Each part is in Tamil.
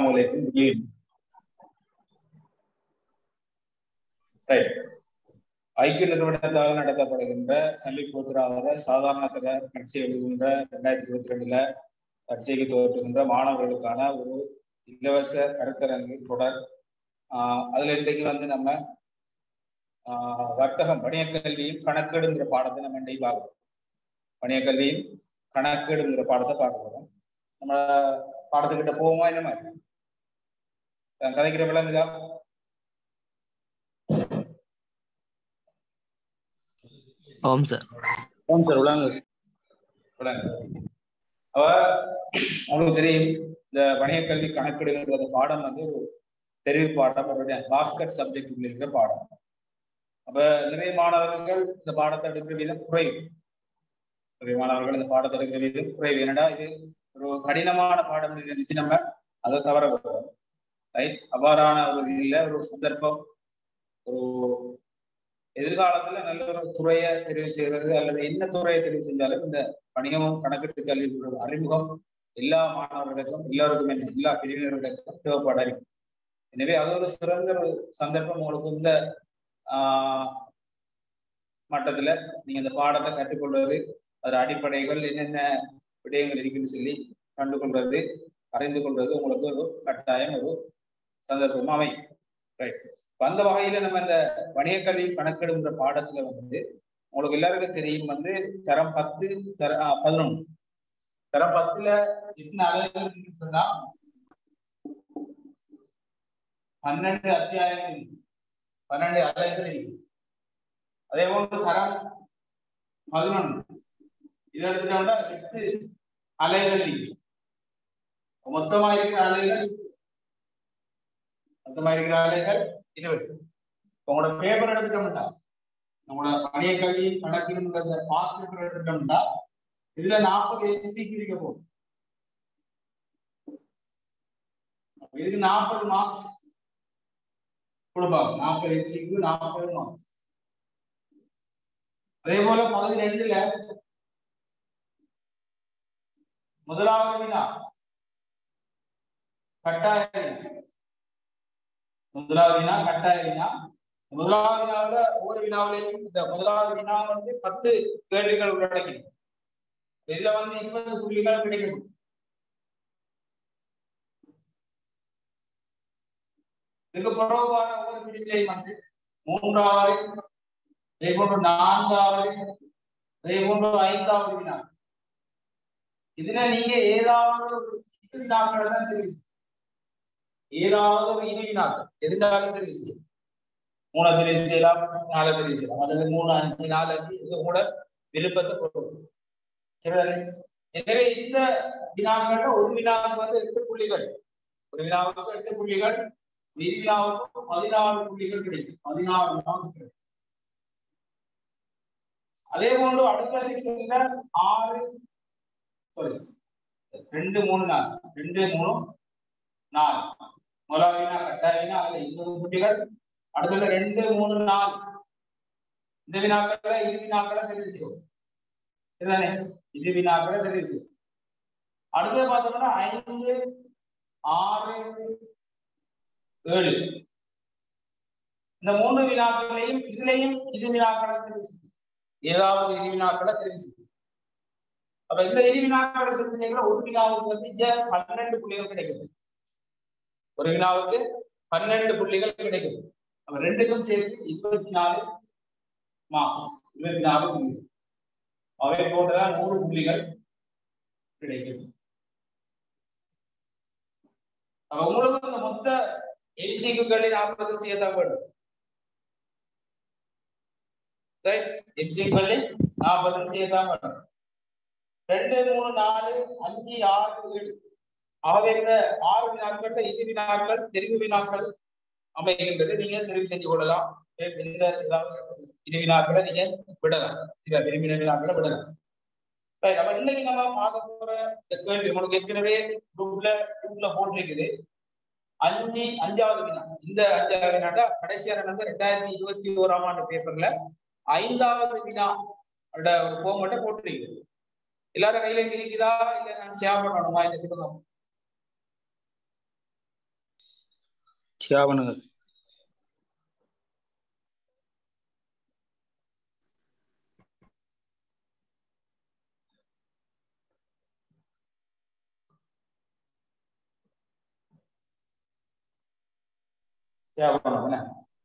அலைக்கும் குட் ரைட் ஐக்கிய நிறுவனத்தால் நடத்தப்படுகின்ற கல்வி பொதுராதார சாதாரண தர பரீட்சை எழுதுகின்ற ரெண்டாயிரத்தி இருபத்தி ரெண்டுல பரீட்சைக்கு தோற்றுகின்ற மாணவர்களுக்கான ஒரு இலவச கருத்தரங்கு தொடர் ஆஹ் அதுல இன்றைக்கு வந்து நம்ம ஆஹ் வர்த்தகம் வணிகக்கல்வியும் கணக்கெடுங்கிற பாடத்தை நம்ம இன்றைக்கு பார்க்கிறோம் வணிகக்கல்வியும் கணக்கெடுங்கிற பாடத்தை பார்க்க போறோம் நம்ம பாடத்துக்கிட்ட போவோமா என்ன மாதிரி நான் கதைக்கிற விளங்குதா ஆம் சார் ஆம் சார் விளங்கு விளங்கு அவ உங்களுக்கு தெரியும் இந்த வணிகக்கல்வி கணக்கெடுங்கிற பாடம் வந்து ஒரு தெரிவு பாடம் ஒரு பாஸ்கட் சப்ஜெக்ட் இருக்கிற பாடம் அப்ப நிறைய மாணவர்கள் இந்த பாடத்தை எடுக்கிற வீதம் குறைவு நிறைய மாணவர்கள் இந்த பாடத்தை எடுக்கிற வீதம் குறைவு என்னடா இது ஒரு கடினமான பாடம் நினைச்சு நம்ம அதை தவற விடுறோம் ரைட் அவ்வாறான ஒரு இல்ல ஒரு சந்தர்ப்பம் ஒரு எதிர்காலத்துல நல்ல ஒரு துறையை தெரிவு செய்யறது அல்லது என்ன துறையை தெரிவு செஞ்சாலும் இந்த வணிகமும் கணக்கெட்டு கல்வி அறிமுகம் எல்லா மாணவர்களுக்கும் எல்லாருக்கும் என்ன எல்லா பிரிவினர்களுக்கும் தேவைப்பட இருக்கும் எனவே அது ஒரு சிறந்த ஒரு சந்தர்ப்பம் உங்களுக்கு இந்த ஆஹ் மட்டத்துல நீங்க இந்த பாடத்தை கற்றுக்கொள்வது அதோட அடிப்படைகள் என்னென்ன விடயங்கள் இருக்குன்னு சொல்லி கண்டு கொள்வது அறிந்து கொள்வது உங்களுக்கு ஒரு கட்டாயம் ஒரு சந்தர்ப்பம் அமையும் ரைட் அந்த வகையில நம்ம இந்த வணிக கல்வி கணக்கெடுங்கிற பாடத்துல வந்து உங்களுக்கு எல்லாருக்கும் தெரியும் வந்து தரம் பத்து தர பதினொன்று தரம் பத்துல எத்தனை அலைகள் சொன்னா பன்னெண்டு அத்தியாயங்கள் பன்னெண்டு அலைகள் இருக்கு அதே போன்று தரம் பதினொன்று இது எடுத்துட்டோம்னா எட்டு அலைகள் இருக்கு மொத்தமா இருக்கிற அலைகள் மொத்தமா இருக்கிற அலைகள் இருபது உங்களோட பேப்பர் எடுத்துட்டோம்னா நம்மளோட பழைய கல்வி கணக்கு பாஸ் பேப்பர் எடுத்துட்டோம்னா இதுல நாற்பது எம்சிக்கு இருக்க போகுது இதுக்கு நாற்பது மார்க்ஸ் கொடுப்பாங்க நாற்பது எம்சிக்கு நாற்பது மார்க்ஸ் அதே போல பகுதி ரெண்டுல முதலாவது வினா கட்டாய முதலாவது வினா கட்டாய வினா முதலாவது வினாவில ஒவ்வொரு வினாவிலையும் இந்த முதலாவது வினா வந்து பத்து கேள்விகள் உள்ளடக்கிது இதுல வந்து இருபது புள்ளிகள் கிடைக்கும் இதுக்கு புறவான ஒவ்வொரு பிரிவிலையும் வந்து மூன்றாவது அதே போன்று நான்காவது அதே போன்று ஐந்தாவது வினா இதுல நீங்க ஏதாவது ஒரு இரு வினாக்களை தான் தெரிவு ஏதாவது ஒரு இரு வினாக்கள் எதுனாலும் தெரிவு செய்யும் மூணு தெரிவு செய்யலாம் நாலு தெரிவு செய்யலாம் அல்லது மூணு அஞ்சு நாலு அஞ்சு இது கூட விருப்பத்தை பொறுத்து சரி எனவே இந்த வினாக்கள்ல ஒரு வினாவுக்கு வந்து எட்டு புள்ளிகள் ஒரு வினாவுக்கு எட்டு புள்ளிகள் இரு வினாவுக்கு பதினாலு புள்ளிகள் கிடைக்கும் பதினாலு மார்க்ஸ் கிடைக்கும் அதே போன்று அடுத்த செக்ஷன்ல ஆறு சாரி ரெண்டு மூணு நாலு ரெண்டு மூணு நாலு முதலாவது வினா கட்டாய வினா அதுல இருபது புள்ளிகள் அடுத்தது ரெண்டு மூணு நாலு இந்த வினாக்களை இரு வினாக்களை தெரிவு செய்வோம் சரிதானே இது வினாக்களை தெரிவு செய்யும் அடுத்தது பார்த்தோம்னா ஐந்து ஆறு ஏழு இந்த மூணு வினாக்களையும் இதுலையும் இரு வினாக்களை தெரிவு செய்யும் ஏதாவது இரு வினாக்களை தெரிவு செய்யும் அப்ப இந்த இரு வினாக்களை தெரிவு செய்யற ஒரு வினாவுக்கு வந்து இங்க பன்னெண்டு புள்ளிகள் கிடைக்குது ஒரு வினாவுக்கு பன்னெண்டு புள்ளிகள் கிடைக்குது அப்ப ரெண்டுக்கும் சேர்த்து இருபத்தி நாலு மார்க்ஸ் இருபத்தி நாலு புள்ளிகள் அவை போன்றதான் நூறு புள்ளிகள் கிடைக்கும் அப்ப உங்களுக்கு இந்த மொத்த எம்சிக்குகளின் நாற்பது செய்யத்தான் வேண்டும் எம்சிக்குகளில் நாற்பது செய்யத்தான் வேண்டும் ரெண்டு மூணு நாலு அஞ்சு ஆறு ஏழு ஆகவே இந்த ஆறு வினாக்கள் இரு வினாக்கள் தெரிவு வினாக்கள் அமைகின்றது நீங்க தெரிவு செஞ்சு கொள்ளலாம் எந்த இரு வினாக்களை நீங்க விடலாம் சில விரும்பின வினாக்களை விடலாம் நம்ம இன்னைக்கு நம்ம பார்க்க போற இந்த கேள்வி உங்களுக்கு ஏற்கனவே குரூப்ல குரூப்ல போட்டிருக்குது அஞ்சு அஞ்சாவது வினா இந்த அஞ்சாவது வினாட்டா கடைசியா நடந்த ரெண்டாயிரத்தி இருபத்தி ஓராம் ஆண்டு பேப்பர்ல ஐந்தாவது வினா ஒரு ஃபார்ம் மட்டும் போட்டிருக்குது எல்லாரும் கையில இருக்குதா இல்ல நான் ஷேர் பண்ணணுமா என்ன சொல்லுங்க ஷேர் பண்ணுங்க ஷேர் பண்ணுங்க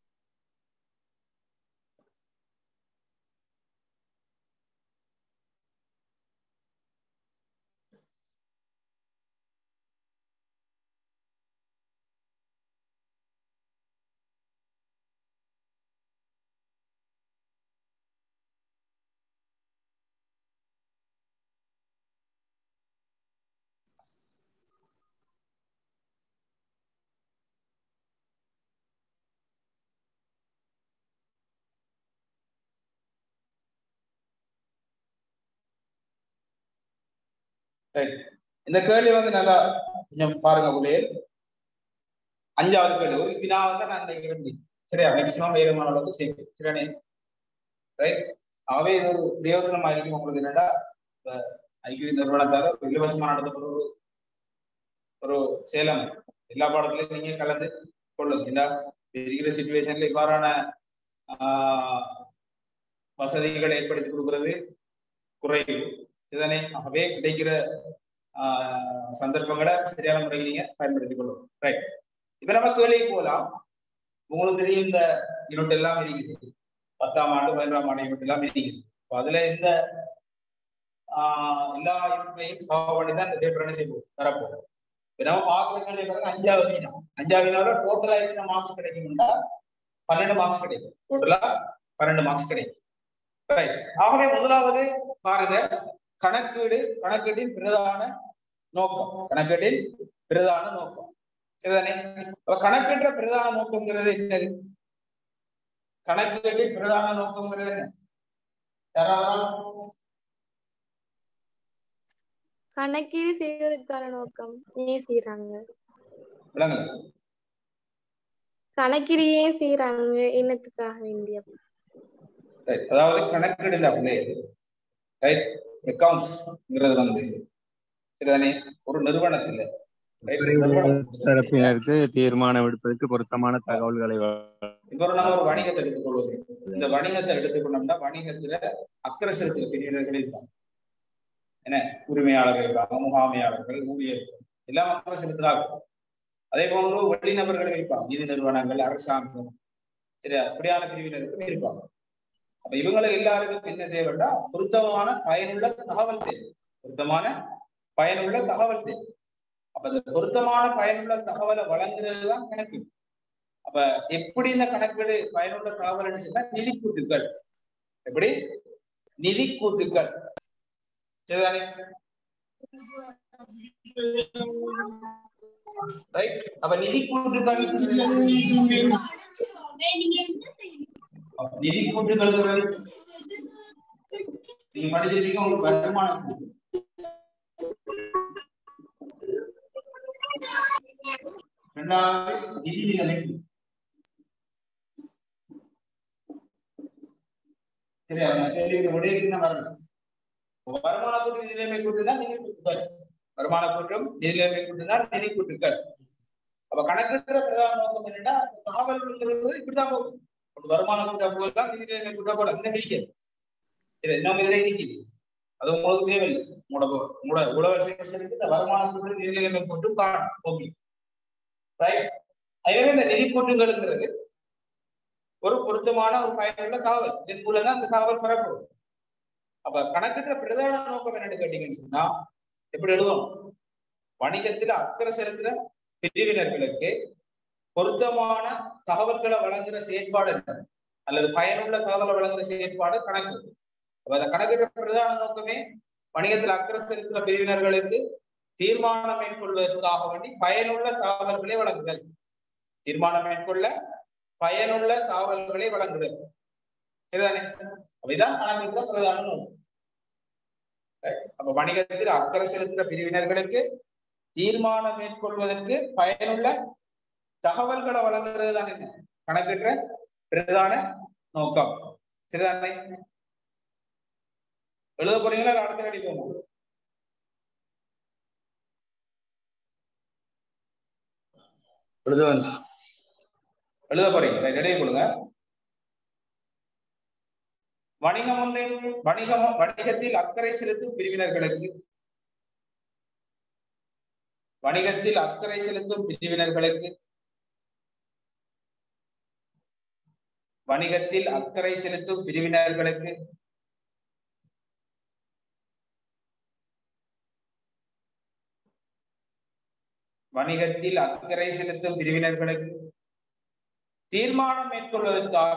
ரைட் இந்த கேள்வி வந்து நல்லா கொஞ்சம் பாருங்க உள்ளே அஞ்சாவது கேள்வி ஒரு வினா வந்து நான் இன்னைக்கு இருந்தேன் சரியா மேக்சிமம் வேகமான அளவுக்கு செய்யும் சரியானே ரைட் ஆகவே இது ஒரு பிரயோஜனமா இருக்கும் உங்களுக்கு என்னடா ஐக்கிய நிறுவனத்தால ஒரு இலவசமா நடத்தப்பட்ட ஒரு ஒரு சேலம் எல்லா பாடத்திலையும் நீங்க கலந்து கொள்ளுங்க ஏன்னா இருக்கிற சுச்சுவேஷன்ல இவ்வாறான ஆஹ் வசதிகளை ஏற்படுத்தி கொடுக்கிறது குறைவு இதுதானே ஆகவே கிடைக்கிற ஆஹ் சந்தர்ப்பங்களை சரியான முறையில் நீங்க பயன்படுத்திக் கொள்ளும் ரைட் இப்ப நம்ம கேள்விக்கு போகலாம் உங்களுக்கு தெரியும் இந்த யூனிட் எல்லாம் இருக்குது பத்தாம் ஆண்டு பதினொன்றாம் ஆண்டு யூனிட் எல்லாம் இருக்குது இப்போ அதுல இந்த ஆஹ் எல்லா யூனிட்லையும் கவர் பண்ணி தான் இந்த பேப்பர் என்ன செய்வோம் வரப்போம் இப்ப நம்ம பார்க்குற கேள்வி பாருங்க அஞ்சாவது வினா அஞ்சாவது வினால டோட்டலா எத்தனை மார்க்ஸ் கிடைக்கும்னா பன்னெண்டு மார்க்ஸ் கிடைக்கும் டோட்டலா பன்னெண்டு மார்க்ஸ் கிடைக்கும் ரைட் ஆகவே முதலாவது பாருங்க கணக்கீடு கணக்கீட்டின் பிரதான நோக்கம் கணக்கீட்டின் பிரதான நோக்கம் சரிதானே அப்ப கணக்கீட்டுற பிரதான நோக்கம்ங்கிறது என்னது கணக்கீட்டின் பிரதான நோக்கம்ங்கிறது என்ன யாராவது கணக்கீடு செய்வதற்கான நோக்கம் ஏன் செய்யறாங்க விளங்கல கணக்கீடு ஏன் செய்யறாங்க என்னத்துக்காக வேண்டிய ரைட் அதாவது கணக்கீடு அப்படியே ரைட் அக்கவுண்ட்ஸ்ங்கிறது வந்து சரிதானே ஒரு நிறுவனத்துல right? நிறுவனத்துல தரப்பினருக்கு தீர்மானம் எடுப்பதற்கு பொருத்தமான தகவல்களை இப்ப ஒரு நம்ம ஒரு வணிகத்தை எடுத்துக்கொள்வது இந்த வணிகத்தை எடுத்துக்கொண்டோம்னா வணிகத்துல அக்கறை செலுத்துற பிரிவினர்கள் இருப்பாங்க என்ன உரிமையாளர்கள் இருப்பாங்க முகாமையாளர்கள் ஊழியர்கள் எல்லாம் அக்கறை செலுத்துறாங்க அதே போன்று வெளிநபர்கள் இருப்பாங்க நிதி நிறுவனங்கள் அரசாங்கம் சரி அப்படியான பிரிவினருக்கும் இருப்பாங்க அப்ப இவங்களுக்கு எல்லாருக்கும் என்ன தேவைன்னா பொருத்தமான பயனுள்ள தகவல் தேவை பொருத்தமான பயனுள்ள தகவல் தேவை அப்ப இந்த பொருத்தமான பயனுள்ள தகவலை வழங்குறது தான் கணக்கு அப்ப எப்படி இந்த கணக்கீடு பயனுள்ள தகவல் சொன்னா நிதி கூட்டுக்கள் எப்படி நிதி கூட்டுக்கள் சரிதானே ரைட் அப்ப நிதி கூட்டுக்கள் நிதி கூட்டுக்கள் நீங்க படிச்சிருக்கீங்க உங்களுக்கு வருமான கூட்டு ரெண்டாவது நிதி நிலை சரியா நான் கேள்வி உடைய வரணும் வருமான கூட்டு நிதி நிலைமை கூட்டு தான் நிதி கூட்டுகள் வருமான கூட்டும் நிதி நிலைமை கூட்டு தான் நிதி கூட்டுகள் அப்ப கணக்கிடுற பிரதான நோக்கம் என்னன்னா தகவல்ங்கிறது இப்படிதான் போகும் ஒரு வருமான கூட்ட போகலாம் நிதி நிலைமை கூட்ட போல இந்த பிடிக்காது சரி என்ன இதுல இருக்குது அது உங்களுக்கு தேவையில்லை உங்களோட உங்களோட உழவர் செக்ஷனுக்கு இந்த வருமான கூட்டு நிதி நிலைமை கூட்டு காணும் ஓகே ரைட் எனவே இந்த நிதி கூட்டுகளுங்கிறது ஒரு பொருத்தமான ஒரு பயனுள்ள தகவல் இதன் மூலம் தான் அந்த தகவல் பெறப்படும் அப்ப கணக்கிட்ட பிரதான நோக்கம் என்னன்னு கேட்டீங்கன்னு சொன்னா எப்படி எழுதும் வணிகத்துல அக்கறை செலுத்துற பிரிவினர்களுக்கு பொருத்தமான தகவல்களை வழங்குற செயற்பாடு என்ன அல்லது பயனுள்ள தகவலை வழங்குற செயற்பாடு கணக்கு அப்ப அந்த கணக்கிட்ட பிரதான நோக்கமே வணிகத்தில் அக்கறை செலுத்துற பிரிவினர்களுக்கு தீர்மானம் மேற்கொள்வதற்காக வேண்டி பயனுள்ள தகவல்களை வழங்குதல் தீர்மானம் மேற்கொள்ள பயனுள்ள தகவல்களை வழங்குதல் சரிதானே அப்படிதான் கணக்கிட்ட பிரதான நோக்கம் அப்ப வணிகத்தில் அக்கறை செலுத்துற பிரிவினர்களுக்கு தீர்மானம் மேற்கொள்வதற்கு பயனுள்ள தகவல்களை வழங்குறது தான் என்ன கணக்கிட்ட பிரதான நோக்கம் சரிதானே எழுத போறீங்களா அடுத்த ரெடி போகணும் எழுத வந்து எழுத போறீங்க ரைட் எழுதி கொடுங்க வணிகம் ஒன்றின் வணிகம் வணிகத்தில் அக்கறை செலுத்தும் பிரிவினர்களுக்கு வணிகத்தில் அக்கறை செலுத்தும் பிரிவினர்களுக்கு வணிகத்தில் அக்கறை செலுத்தும் பிரிவினர்களுக்கு வணிகத்தில் அக்கறை செலுத்தும் பிரிவினர்களுக்கு தீர்மானம் மேற்கொள்வதற்காக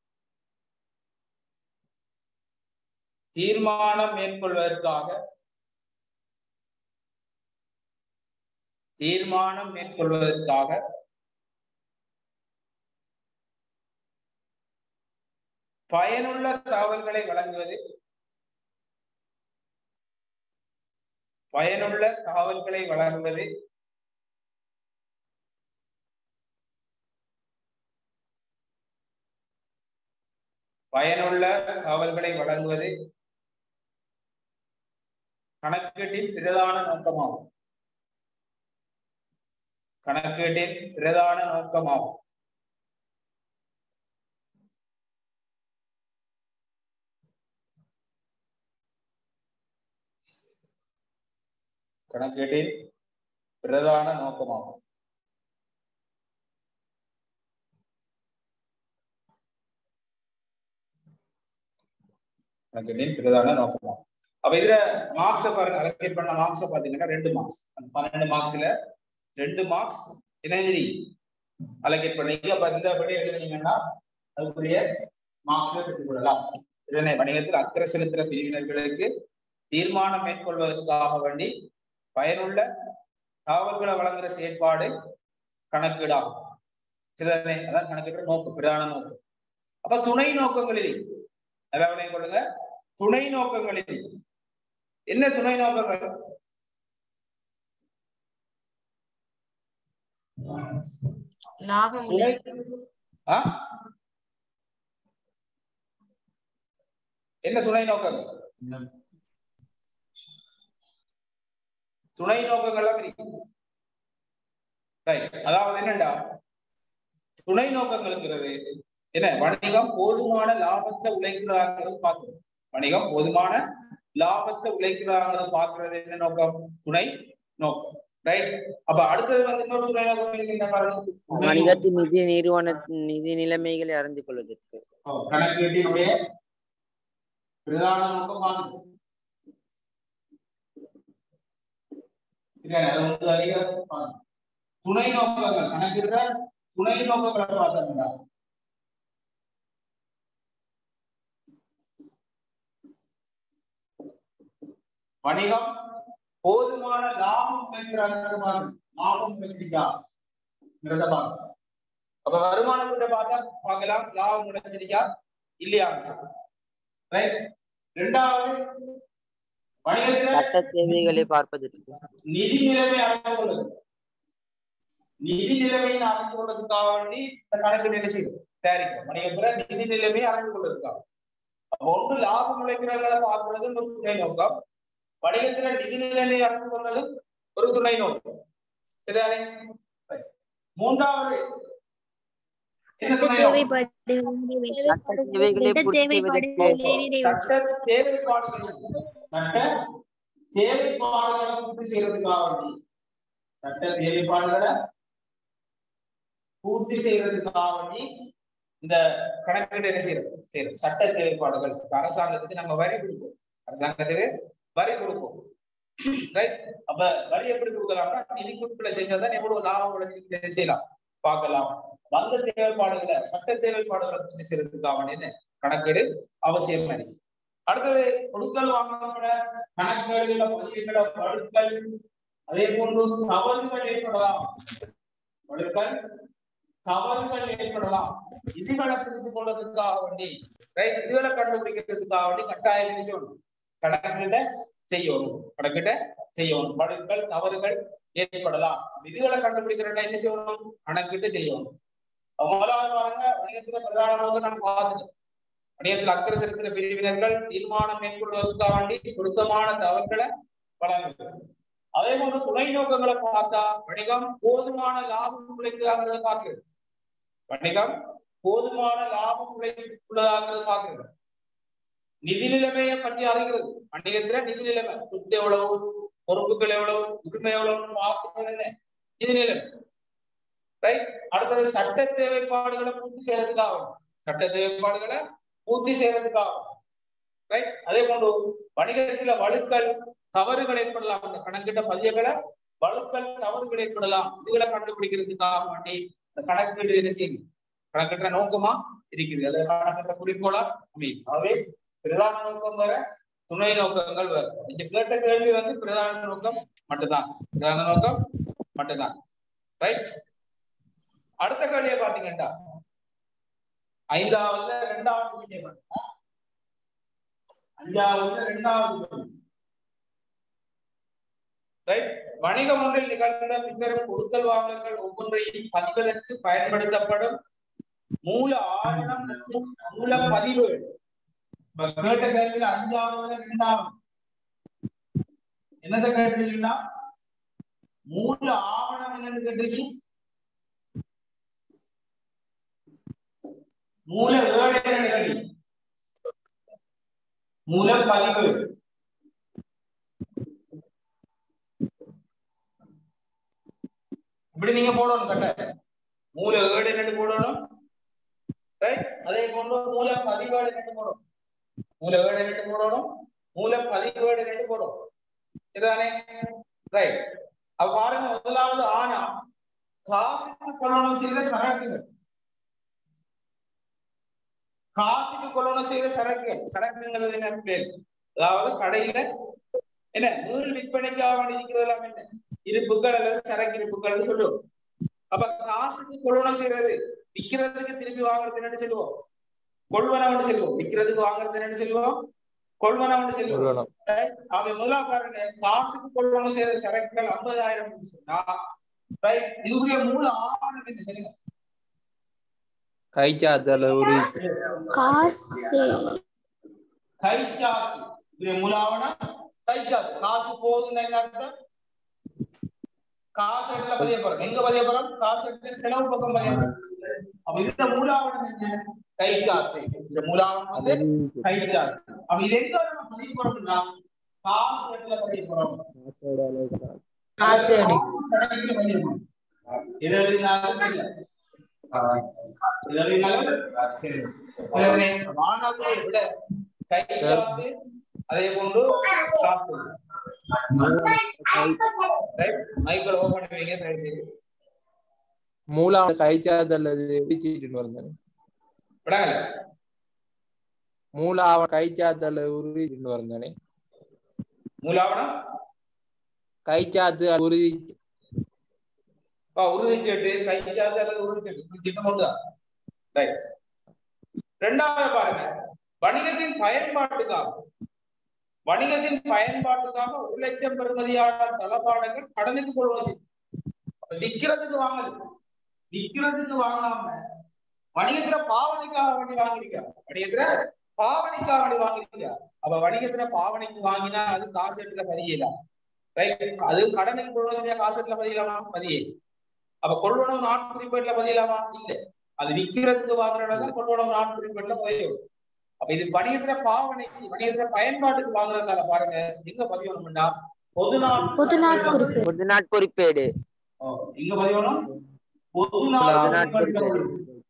தீர்மானம் மேற்கொள்வதற்காக தீர்மானம் மேற்கொள்வதற்காக பயனுள்ள தகவல்களை வழங்குவது பயனுள்ள தகவல்களை வழங்குவது பயனுள்ள தகவல்களை வழங்குவது கணக்கீட்டின் பிரதான நோக்கமாகும் கணக்கீட்டின் பிரதான நோக்கமாகும் கணக்கீட்டின் பிரதான நோக்கமாகும் கணக்கீட்டின் பிரதான நோக்கமாகும் அப்ப இதுல மார்க்ஸ பாருங்க அலோகேட் பண்ண மார்க்ஸ பாத்தீங்கன்னா ரெண்டு மார்க்ஸ் அந்த பன்னெண்டு மார்க்ஸ்ல ரெண்டு மார்க்ஸ் இணைஞ்சிரி அலோகேட் பண்ணீங்க அப்ப இந்த படி எழுதுனீங்கன்னா அதுக்குரிய மார்க்ஸை பெற்றுக் கொள்ளலாம் இதனை வணிகத்தில் அக்கறை செலுத்துற பிரிவினர்களுக்கு தீர்மானம் மேற்கொள்வதற்காக வேண்டி பயனுள்ள தகவல்களை வழங்குற செயற்பாடு கணக்கீடாகும் சிலதனை அதான் கணக்கிடுற நோக்கம் பிரதான நோக்கம் அப்ப துணை நோக்கங்களில் நல்லா கொள்ளுங்க துணை நோக்கங்களில் என்ன துணை நோக்கங்கள் லாபம் துணை ஆ? என்ன துணை நோக்கம் துணை நோக்கங்கள்லாம் இருக்கு Right. அதாவது என்னண்டா துணை நோக்கங்கள்ங்கிறது என்ன வணிகம் போதுமான லாபத்தை உழைக்கிறதாங்கிறது பார்க்கணும் வணிகம் போதுமான லாபத்தை உழைக்கிறாங்கிறது பார்க்கிறது என்ன நோக்கம் துணை நோக்கம் ரைட் அப்ப அடுத்தது வந்து இன்னொரு துணை நோக்கம் இருக்கு என்ன பாருங்க வணிகத்தின் நிதி நிறுவன நிதி நிலைமைகளை அறிந்து கொள்வதற்கு ஓ, கணக்கீட்டினுடைய பிரதான நோக்கம் பார்க்கணும் சரியா? அதை வந்து அதிக பார்க்கணும். துணை நோக்கங்கள் கணக்கிடுற துணை நோக்கங்களை பார்த்தோம்னா வணிகம் போதுமான லாபம் பெறுகிறாங்க லாபம் பெற்றிருக்கா பாருங்க அப்ப வருமானம் கூட பார்த்தா பார்க்கலாம் லாபம் கிடைச்சிருக்கா இல்லையா ரைட் ரெண்டாவது வணிகத்துல சட்ட தேவைகளை பார்ப்பதற்கு நிதி நிலைமை அறிந்து கொள்வது நிதி நிலைமையை அறிந்து கொள்வதற்காக வேண்டி இந்த கணக்கு என்ன செய்யும் தயாரிக்கும் வணிகத்துல நிதி நிலைமையை அறிந்து கொள்வதற்காக அப்ப ஒன்று லாபம் உழைக்கிறவங்களை பார்க்கிறது ஒரு துணை நோக்கம் வணிகத்துல நிதி நிலைமையை அறிந்து கொள்வது ஒரு துணை நோக்கம் சரியானே Right. மூன்றாவது என்ன துணை நோக்கம் சட்ட தேவைகளை பூர்த்தி செய்வதற்கு சட்ட தேவைப்பாடுகள் சட்ட தேவைப்பாடுகளை பூர்த்தி செய்யறதுக்காக வேண்டி சட்ட தேவைப்பாடுகளை பூர்த்தி செய்யறதுக்காக வேண்டி இந்த கணக்கீடு என்ன செய்யறோம் செய்யறோம் சட்ட தேவைப்பாடுகள் இப்ப அரசாங்கத்துக்கு நம்ம வரி கொடுப்போம் அரசாங்கத்துக்கு வரி கொடுப்போம் ரைட் அப்ப வரி எப்படி கொடுக்கலாம்னா நிதி குறிப்பில செஞ்சாதான் எவ்வளவு லாபம் விளைஞ்சிருக்கு செய்யலாம் பார்க்கலாம் வந்த தேவைப்பாடுகளை சட்ட தேவைப்பாடுகளை பூர்த்தி செய்யறதுக்காக வேண்டிய கணக்கீடு அவசியம் இருக்கு அடுத்தது கொடுக்கல் வாங்கப்பட கணக்குகளில பதிவுகள பழுக்கள் அதே போன்று தவறுகள் ஏற்படலாம் பழுக்கள் தவறுகள் ஏற்படலாம் விதிகளை புரிந்து கொள்வதற்காக வேண்டி ரைட் விதிகளை கண்டுபிடிக்கிறதுக்காக வேண்டி கட்டாயம் என்ன செய்யணும் கணக்கிட்ட செய்யணும் கணக்கிட்ட செய்யணும் பழுக்கள் தவறுகள் ஏற்படலாம் விதிகளை கண்டுபிடிக்கிறதா என்ன செய்யணும் கணக்கிட்டு செய்யணும் முதலாவது பாருங்க வணிகத்துல பிரதான நோக்கம் நம்ம பார்த்துட்டோம் வணிகத்தில் அக்கறை செலுத்துகிற பிரிவினர்கள் தீர்மானம் மேற்கொள்வதற்காக வேண்டி பொருத்தமான தகவல்களை வழங்குகிறது அதே போன்று துணை நோக்கங்களை பார்த்தா வணிகம் போதுமான லாபம் உழைக்குதாங்கிறத பார்க்கிறது வணிகம் போதுமான லாபம் உள்ளதாகிறது பாக்குறது நிதி நிலைமையை பற்றி அறிகிறது வணிகத்துல நிதி நிலைமை சொத்து எவ்வளவு பொறுப்புகள் எவ்வளவு உரிமை எவ்வளவு பார்க்கறது என்ன நிதி நிலைமை ரைட் அடுத்தது சட்ட தேவைப்பாடுகளை பூர்த்தி செய்யறதுக்காக சட்ட தேவைப்பாடுகளை பூர்த்தி செய்யறதுக்காக ரைட் அதே போன்று வணிகத்துல வழுக்கல் தவறுகள் ஏற்படலாம் அந்த கணக்கிட்ட பதியங்களை வழுக்கல் தவறுகள் ஏற்படலாம் இதுகளை கண்டுபிடிக்கிறதுக்காக வேண்டி இந்த கணக்கீடு என்ன செய்யுது கணக்கிட்ட நோக்கமா இருக்குது அது கணக்கிட்ட குறிக்கோளா அமையும் ஆகவே பிரதான நோக்கம் வேற துணை நோக்கங்கள் வேற இங்க கேட்ட கேள்வி வந்து பிரதான நோக்கம் மட்டும்தான் பிரதான நோக்கம் மட்டும்தான் ரைட் அடுத்த கேள்வியை பாத்தீங்கன்னா ஐந்தாவதுல இரண்டாவது கேள்வியை பாத்தீங்கன்னா அஞ்சாவதுல இரண்டாவது கேள்வி ரைட் வணிகம் ஒன்றில் நிகழ்ந்த பின்வரும் கொடுக்கல் வாங்கல்கள் ஒவ்வொன்றையும் பதிவதற்கு பயன்படுத்தப்படும் மூல ஆவணம் மற்றும் மூல பதிவு இப்ப கேட்ட கேள்வியில அஞ்சாவது இரண்டாவது என்னத கேட்டீங்கன்னா மூல ஆவணம் என்னன்னு கேட்டீங்க மூல ஏழு என்னன்னு கேட்டீங்க மூல பதிவு இப்படி நீங்க போடணும் கட்ட மூல ஏடு என்னன்னு போடணும் ரைட் அதே போன்று மூல பதிவேடு என்னன்னு போடணும் மூல ஏடு என்னன்னு போடணும் மூல பதிவேடு என்னன்னு போடணும் சரிதானே ரைட் அப்ப பாருங்க முதலாவது ஆனா காசுக்கு கொள்ளணும் செய்த சரக்குகள் காசுக்கு கொள்ளணும் செய்த சரக்குகள் சரக்குங்கிறது என்ன பேர் அதாவது கடையில என்ன மீள் விற்பனைக்காக வேண்டி இருக்கிறது எல்லாம் என்ன இருப்புகள் அல்லது சரக்கு இருப்புகள் சொல்லுவோம் அப்ப காசுக்கு கொள்வனம் செய்யறது விக்கிறதுக்கு திருப்பி வாங்குறது என்னன்னு சொல்லுவோம் கொள்வனம்னு சொல்லுவோம் விக்கிறதுக்கு வாங்குறது என்னன்னு சொல்லுவோம் கொள்வனம்னு சொல்லுவோம் அவன் முதலா பாருங்க காசுக்கு கொள்வனம் செய்யற சரக்குகள் ஐம்பதாயிரம் சொன்னா ரைட் இதுக்குரிய மூல ஆவணம் என்ன சொல்லுங்க கைச்சாத்தல ஒரு காசு கைச்சாத்து இதுடைய மூல ஆவணம் கைச்சாத்து காசு போகுதுன்னு என்ன அர்த்தம் காசு இடத்துல பதிய போறோம் எங்க பதிய போறோம் காசு இடத்துல செலவு பக்கம் பதிய போறோம் அப்ப இதுல மூலாவணம் என்ன கைச்சாத்து இந்த மூலாவணம் வந்து கைச்சாத்து அப்ப இது எங்க நம்ம பதிய போறோம்னா காசு இடத்துல பதிய போறோம் காசேடு கணக்குல பதிய போறோம் எது எழுதினாலும் இல்ல இது எழுதினாலும் சரி. எனவே மாணவர்களை விட கைச்சாத்து அதே போன்று காசு ரைட் மைக்கேல் ஓபன் பண்ணி வைங்க தயவு செய்து மூல கைச்சாத்தல் இடிச்சிட்டு வந்தேன் விடாங்கல மூல அவன் கைச்சாத்தல் உறுதிட்டு வந்தானே மூலாவணம் கைச்சாத்து உறுதி பா உறுதிச்சீட்டு கைச்சாத்து அல்லது உறுதிச்சீட்டு உறுதிச்சீட்டு ஒன்றுதான் ரைட் ரெண்டாவது பாருங்க வணிகத்தின் பயன்பாட்டுக்காக வணிகத்தின் பயன்பாட்டுக்காக ஒரு லட்சம் பெறுமதியான தளபாடங்கள் கடனுக்கு கொள்வன செய்யும் அப்ப விக்கிறதுக்கு வாங்கல விக்கிறதுக்கு வாங்காம வணிகத்துல பாவனைக்காக வேண்டி வாங்கிருக்காரு வணிகத்துல பாவனைக்காக வேண்டி வாங்கிருக்காரு அப்ப வணிகத்துல பாவனைக்கு வாங்கினா அது காசெட்டுல பதியல ரைட் அது கடனுக்கு கொள்வனதையா காசெட்டுல பதியலாமா பதியே அப்ப கொள்வனம் நாட்குறிப்பேட்டுல பதியலாமா இல்ல அது விக்கிறதுக்கு வாங்குறதா கொள்வனம் நாட்குறிப்பேட்டுல பதியும் அப்ப இது வணிகத்துல பாவனைக்கு வணிகத்துல பயன்பாட்டுக்கு வாங்குறதால பாருங்க எங்க பதியணும்னா பொது நாள் பொது நாட்குறிப்பு பொது நாட்குறிப்பேடு ஓ, இங்க பதியணும் பொது பொது நாள் நாட்குறிப்பேடு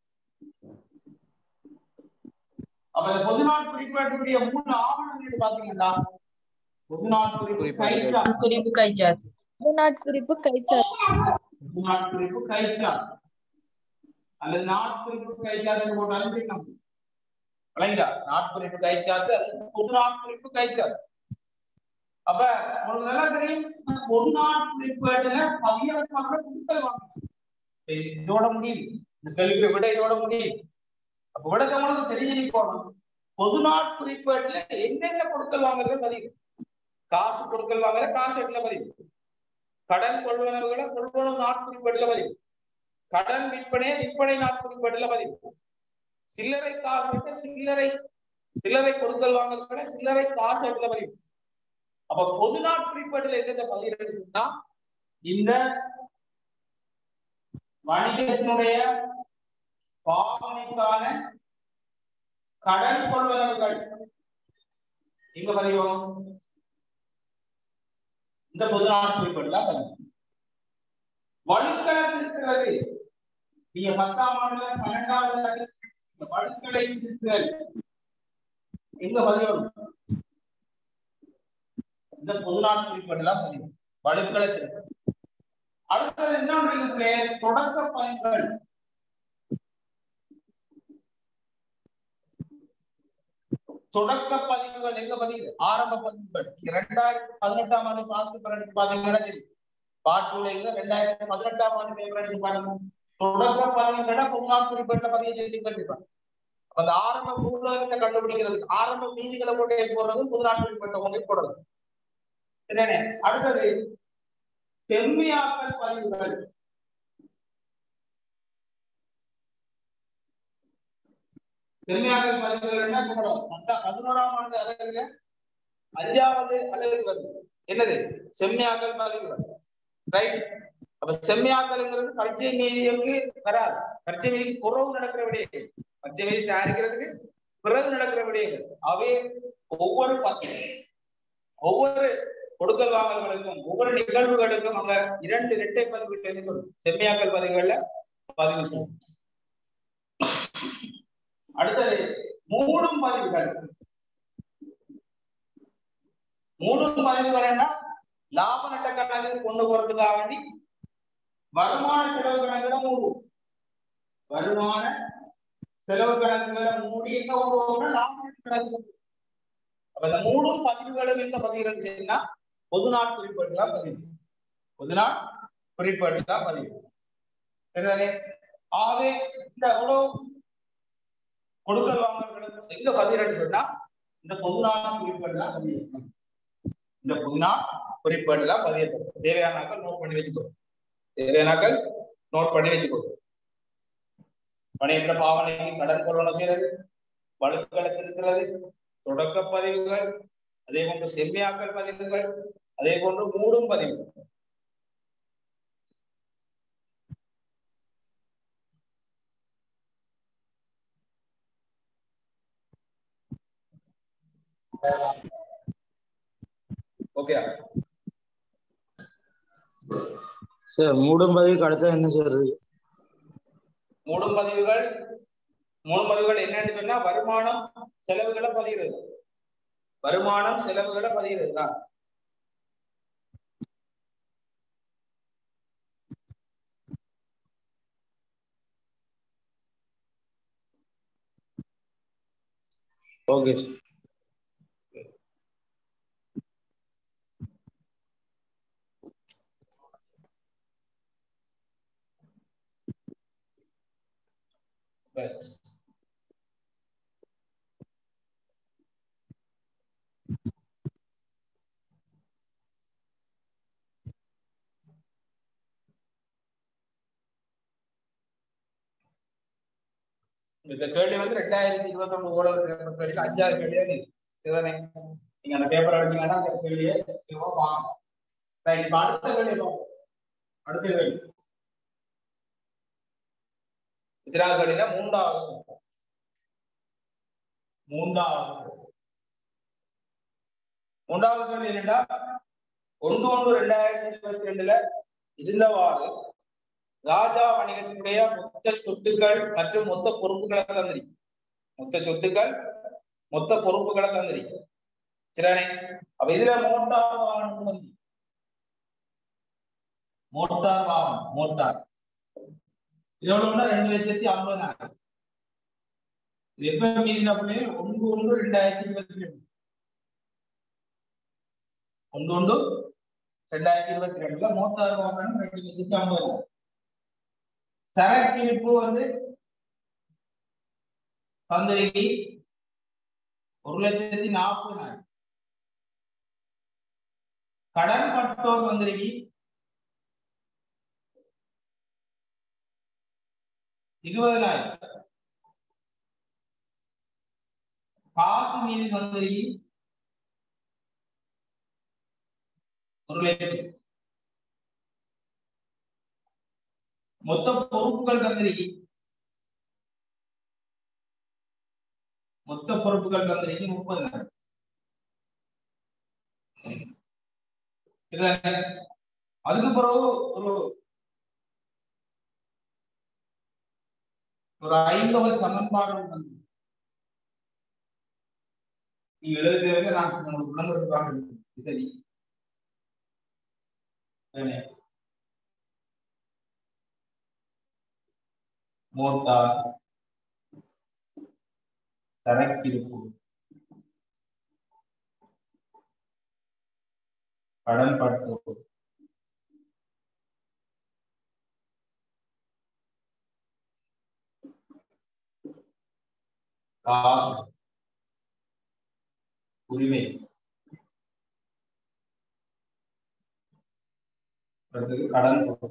அப்ப இந்த பொது நாள் குறிப்பேட்டுடைய மூணு ஆவணங்கள் பாத்தீங்கன்னா பொது நாள் குறிப்பு குறிப்பேடு. கைச்சா குறிப்பு கைச்சாத்து நாட்குறிப்பு கைச்சாத்து பொது நாள் குறிப்பு கைச்சா அல்லது நாட்குறிப்பு கைச்சாத்து போட்டாலும் செய்யணும் விளங்கிட்டா நாட்குறிப்பு கைச்சாத்து அல்லது பொது நாட்குறிப்பு கைச்சாத்து அப்ப உங்களுக்கு நல்லா தெரியும் பொது நாட்குறிப்பேட்டுல பதிய வைப்பாங்க கொடுக்கல் வாங்க இதோட முடியுது இந்த கேள்விக்கு விட இதோட முடியுது அப்ப விடத்தை உங்களுக்கு தெரிஞ்சிருக்கணும் பொது நாட் குறிப்பேட்டுல என்னென்ன கொடுக்கல் வாங்கல்கள் பதிவு காசு கொடுக்கல் வாங்கல காசு எட்டுல பதிவு கடன் கொள்வனவுகளை கொள்வனவு நாட்குறிப்பேட்டுல பதிவு கடன் விற்பனை விற்பனை நாட்குறிப்பேட்டுல பதிவு சில்லறை காசு சில்லறை சில்லறை கொடுக்கல் வாங்கல்களை சில்லறை காசு எட்டுல பதிவு அப்ப பொது நாட்குறிப்பேட்டுல என்னத்தை பதிவு சொன்னா இந்த வணிகத்தினுடைய பாவனைக்கான கடன் கொள்வனவுகள் எங்க பதிவோம் இந்த பொது நாள் குறிப்பிடலாம் பதிவு வழுக்கலை திருத்துறது நீங்க பத்தாம் ஆண்டுல பன்னெண்டாவது இந்த வழுக்கலை திருத்துதல் எங்க பதிவோம் இந்த பொது நாள் குறிப்பிடலாம் பதிவு வழுக்கலை திருத்தல் அடுத்தது இன்னொன்று இருக்கு தொடக்க பயன்கள் தொடக்க பதிவுகள் எங்க பதிவு ஆரம்ப பதிவுகள் இரண்டாயிரத்தி பதினெட்டாம் ஆண்டு பாஸ்ட் பேப்பர் பாத்தீங்கன்னா தெரியும் பாட்டுல ரெண்டாயிரத்தி பதினெட்டாம் ஆண்டு பேப்பர் எடுத்து பாருங்க தொடக்க பதிவுகளை பொதுநாள் குறிப்பிட்ட பதிவு செய்தி கண்டிப்பாங்க அப்ப அந்த ஆரம்ப நூலகத்தை கண்டுபிடிக்கிறதுக்கு ஆரம்ப மீதிகளை கொண்டு போடுறது புதுநாள் குறிப்பிட்ட கொண்டு போடுறது சரியானே அடுத்தது செம்மியாக்கல் பதிவுகள் செம்மியாக்கல் பதிவுகள் என்ன கூப்பிடும் மொத்த பதினோராம் ஆண்டு அலகுல அஞ்சாவது அலகு வருது என்னது செம்மியாக்கல் பதிவுகள் ரைட் அப்ப செம்மியாக்கல்ங்கிறது பரீட்சை மீதிக்கு வராது பரீட்சை மீதிக்கு புறவு நடக்கிற விடயங்கள் பரீட்சை மீதி தயாரிக்கிறதுக்கு பிறகு நடக்கிற விடயங்கள் அவை ஒவ்வொரு பத்து ஒவ்வொரு கொடுக்கல் வாங்கல்களுக்கும் ஒவ்வொரு நிகழ்வுகளுக்கும் அங்க இரண்டு இரட்டை பதிவுகள் சொல்லும் செம்மியாக்கல் பதிவுகள்ல பதிவு செய்யும் அடுத்தது மூடும் பதிவுகள் மூடும் பதிவுகள் லாப நட்ட கணக்கு கொண்டு போறதுக்காக வேண்டி வருமான செலவு கணக்குல மூடுவோம் வருமான செலவு கணக்குகளை மூடி எங்க விடுவோம்னா லாப நட்ட கணக்கு அப்ப இந்த மூடும் பதிவுகளும் எங்க பதிவுகள் செய்யணும்னா பொது நாள் குறிப்பேடு தான் பதிவு பொது நாள் குறிப்பேடு தான் பதிவு சரிதானே ஆகவே இந்த உணவு கொடுக்கல் வாங்கல்களுக்கு எங்க பதிவு சொன்னா இந்த பொது நாள் குறிப்பேடு தான் பதிவு இந்த பொது நாள் குறிப்பேடு தான் பதியப்படும் தேவையானாக்கள் நோட் பண்ணி வச்சுக்கோ தேவையானாக்கள் நோட் பண்ணி வச்சுக்கோ பணியற்ற பாவனைக்கு கடன் கொள்ளணும் செய்யறது வழக்குகளை திருத்துறது தொடக்க பதிவுகள் அதே போன்று செம்மியாக்கல் பதிவுகள் அதே போன்று மூடும் பதிவு ஓகே சார் மூடும் பதிவுக்கு அடுத்தது என்ன சார் இருக்கு மூடும் பதிவுகள் மூணு பதிவுகள் என்னன்னு சொன்னா வருமானம் செலவுகளை பதிகிறது வருமானம் செலவுகளை பதிகிறது தான் ஓகே சார் Right. இந்த கேள்வி வந்து ரெண்டாயிரத்தி இருபத்தி ஒன்பது கூட பேப்பர் கேள்வியில அஞ்சாவது கேள்வியா நீ சரிதானே நீங்க அந்த பேப்பர் எடுத்தீங்கன்னா அந்த கேள்வியை வாங்க ரைட் இப்ப அடுத்த கேள்வி பார்ப்போம். அடுத்த கேள்வி எத்தனாவது கேள்வினா மூன்றாவது மூன்றாவது மூன்றாவது கேள்வி என்னடா ஒன்று ஒன்று ரெண்டாயிரத்தி இருபத்தி ரெண்டுல இருந்தவாறு ராஜா வணிகத்தினுடைய மொத்த சொத்துக்கள் மற்றும் மொத்த பொறுப்புகளை தந்திரி மொத்த சொத்துக்கள் மொத்த பொறுப்புகளை தந்திரி சரியானே அப்ப இதுல மோட்டார் வாகனம் வந்து மோட்டார் வாகனம் மோட்டார் இது எவ்வளவுன்னா ரெண்டு லட்சத்தி ஐம்பதாயிரம் இது எப்ப மீதின பிள்ளைங்க ஒன்று ஒன்று ரெண்டாயிரத்தி இருபத்தி ரெண்டு ஒன்று ஒன்று ரெண்டாயிரத்தி இருபத்தி ரெண்டுல மோட்டார் வாகனம் ரெண்டு லட்சத்தி ஐம்பதாயிரம் சரக்கு இருப்பு வந்து தந்திரிக்கு ஒரு லட்சத்தி நாற்பதாயிரம் கடன் பட்டோர் தந்திரிக்கு இருபதனாயிரம் காசு மீது தந்திரிக்கு ஒரு லட்சம் மொத்த பொறுப்புகள் தந்திரிக்கு மொத்த பொறுப்புகள் தந்திரிக்கு முப்பது அதுக்கு பிறகு ஒரு ஒரு ஐம்பது சமன்பாடு தந்து நீங்க எழுதுறது நான் உங்களுக்கு விளம்பரத்துக்காக சரி மோட்டார் சரக்கிருப்பு கடன்பட்டு காசு உரிமை அடுத்தது கடன் பொறுப்பு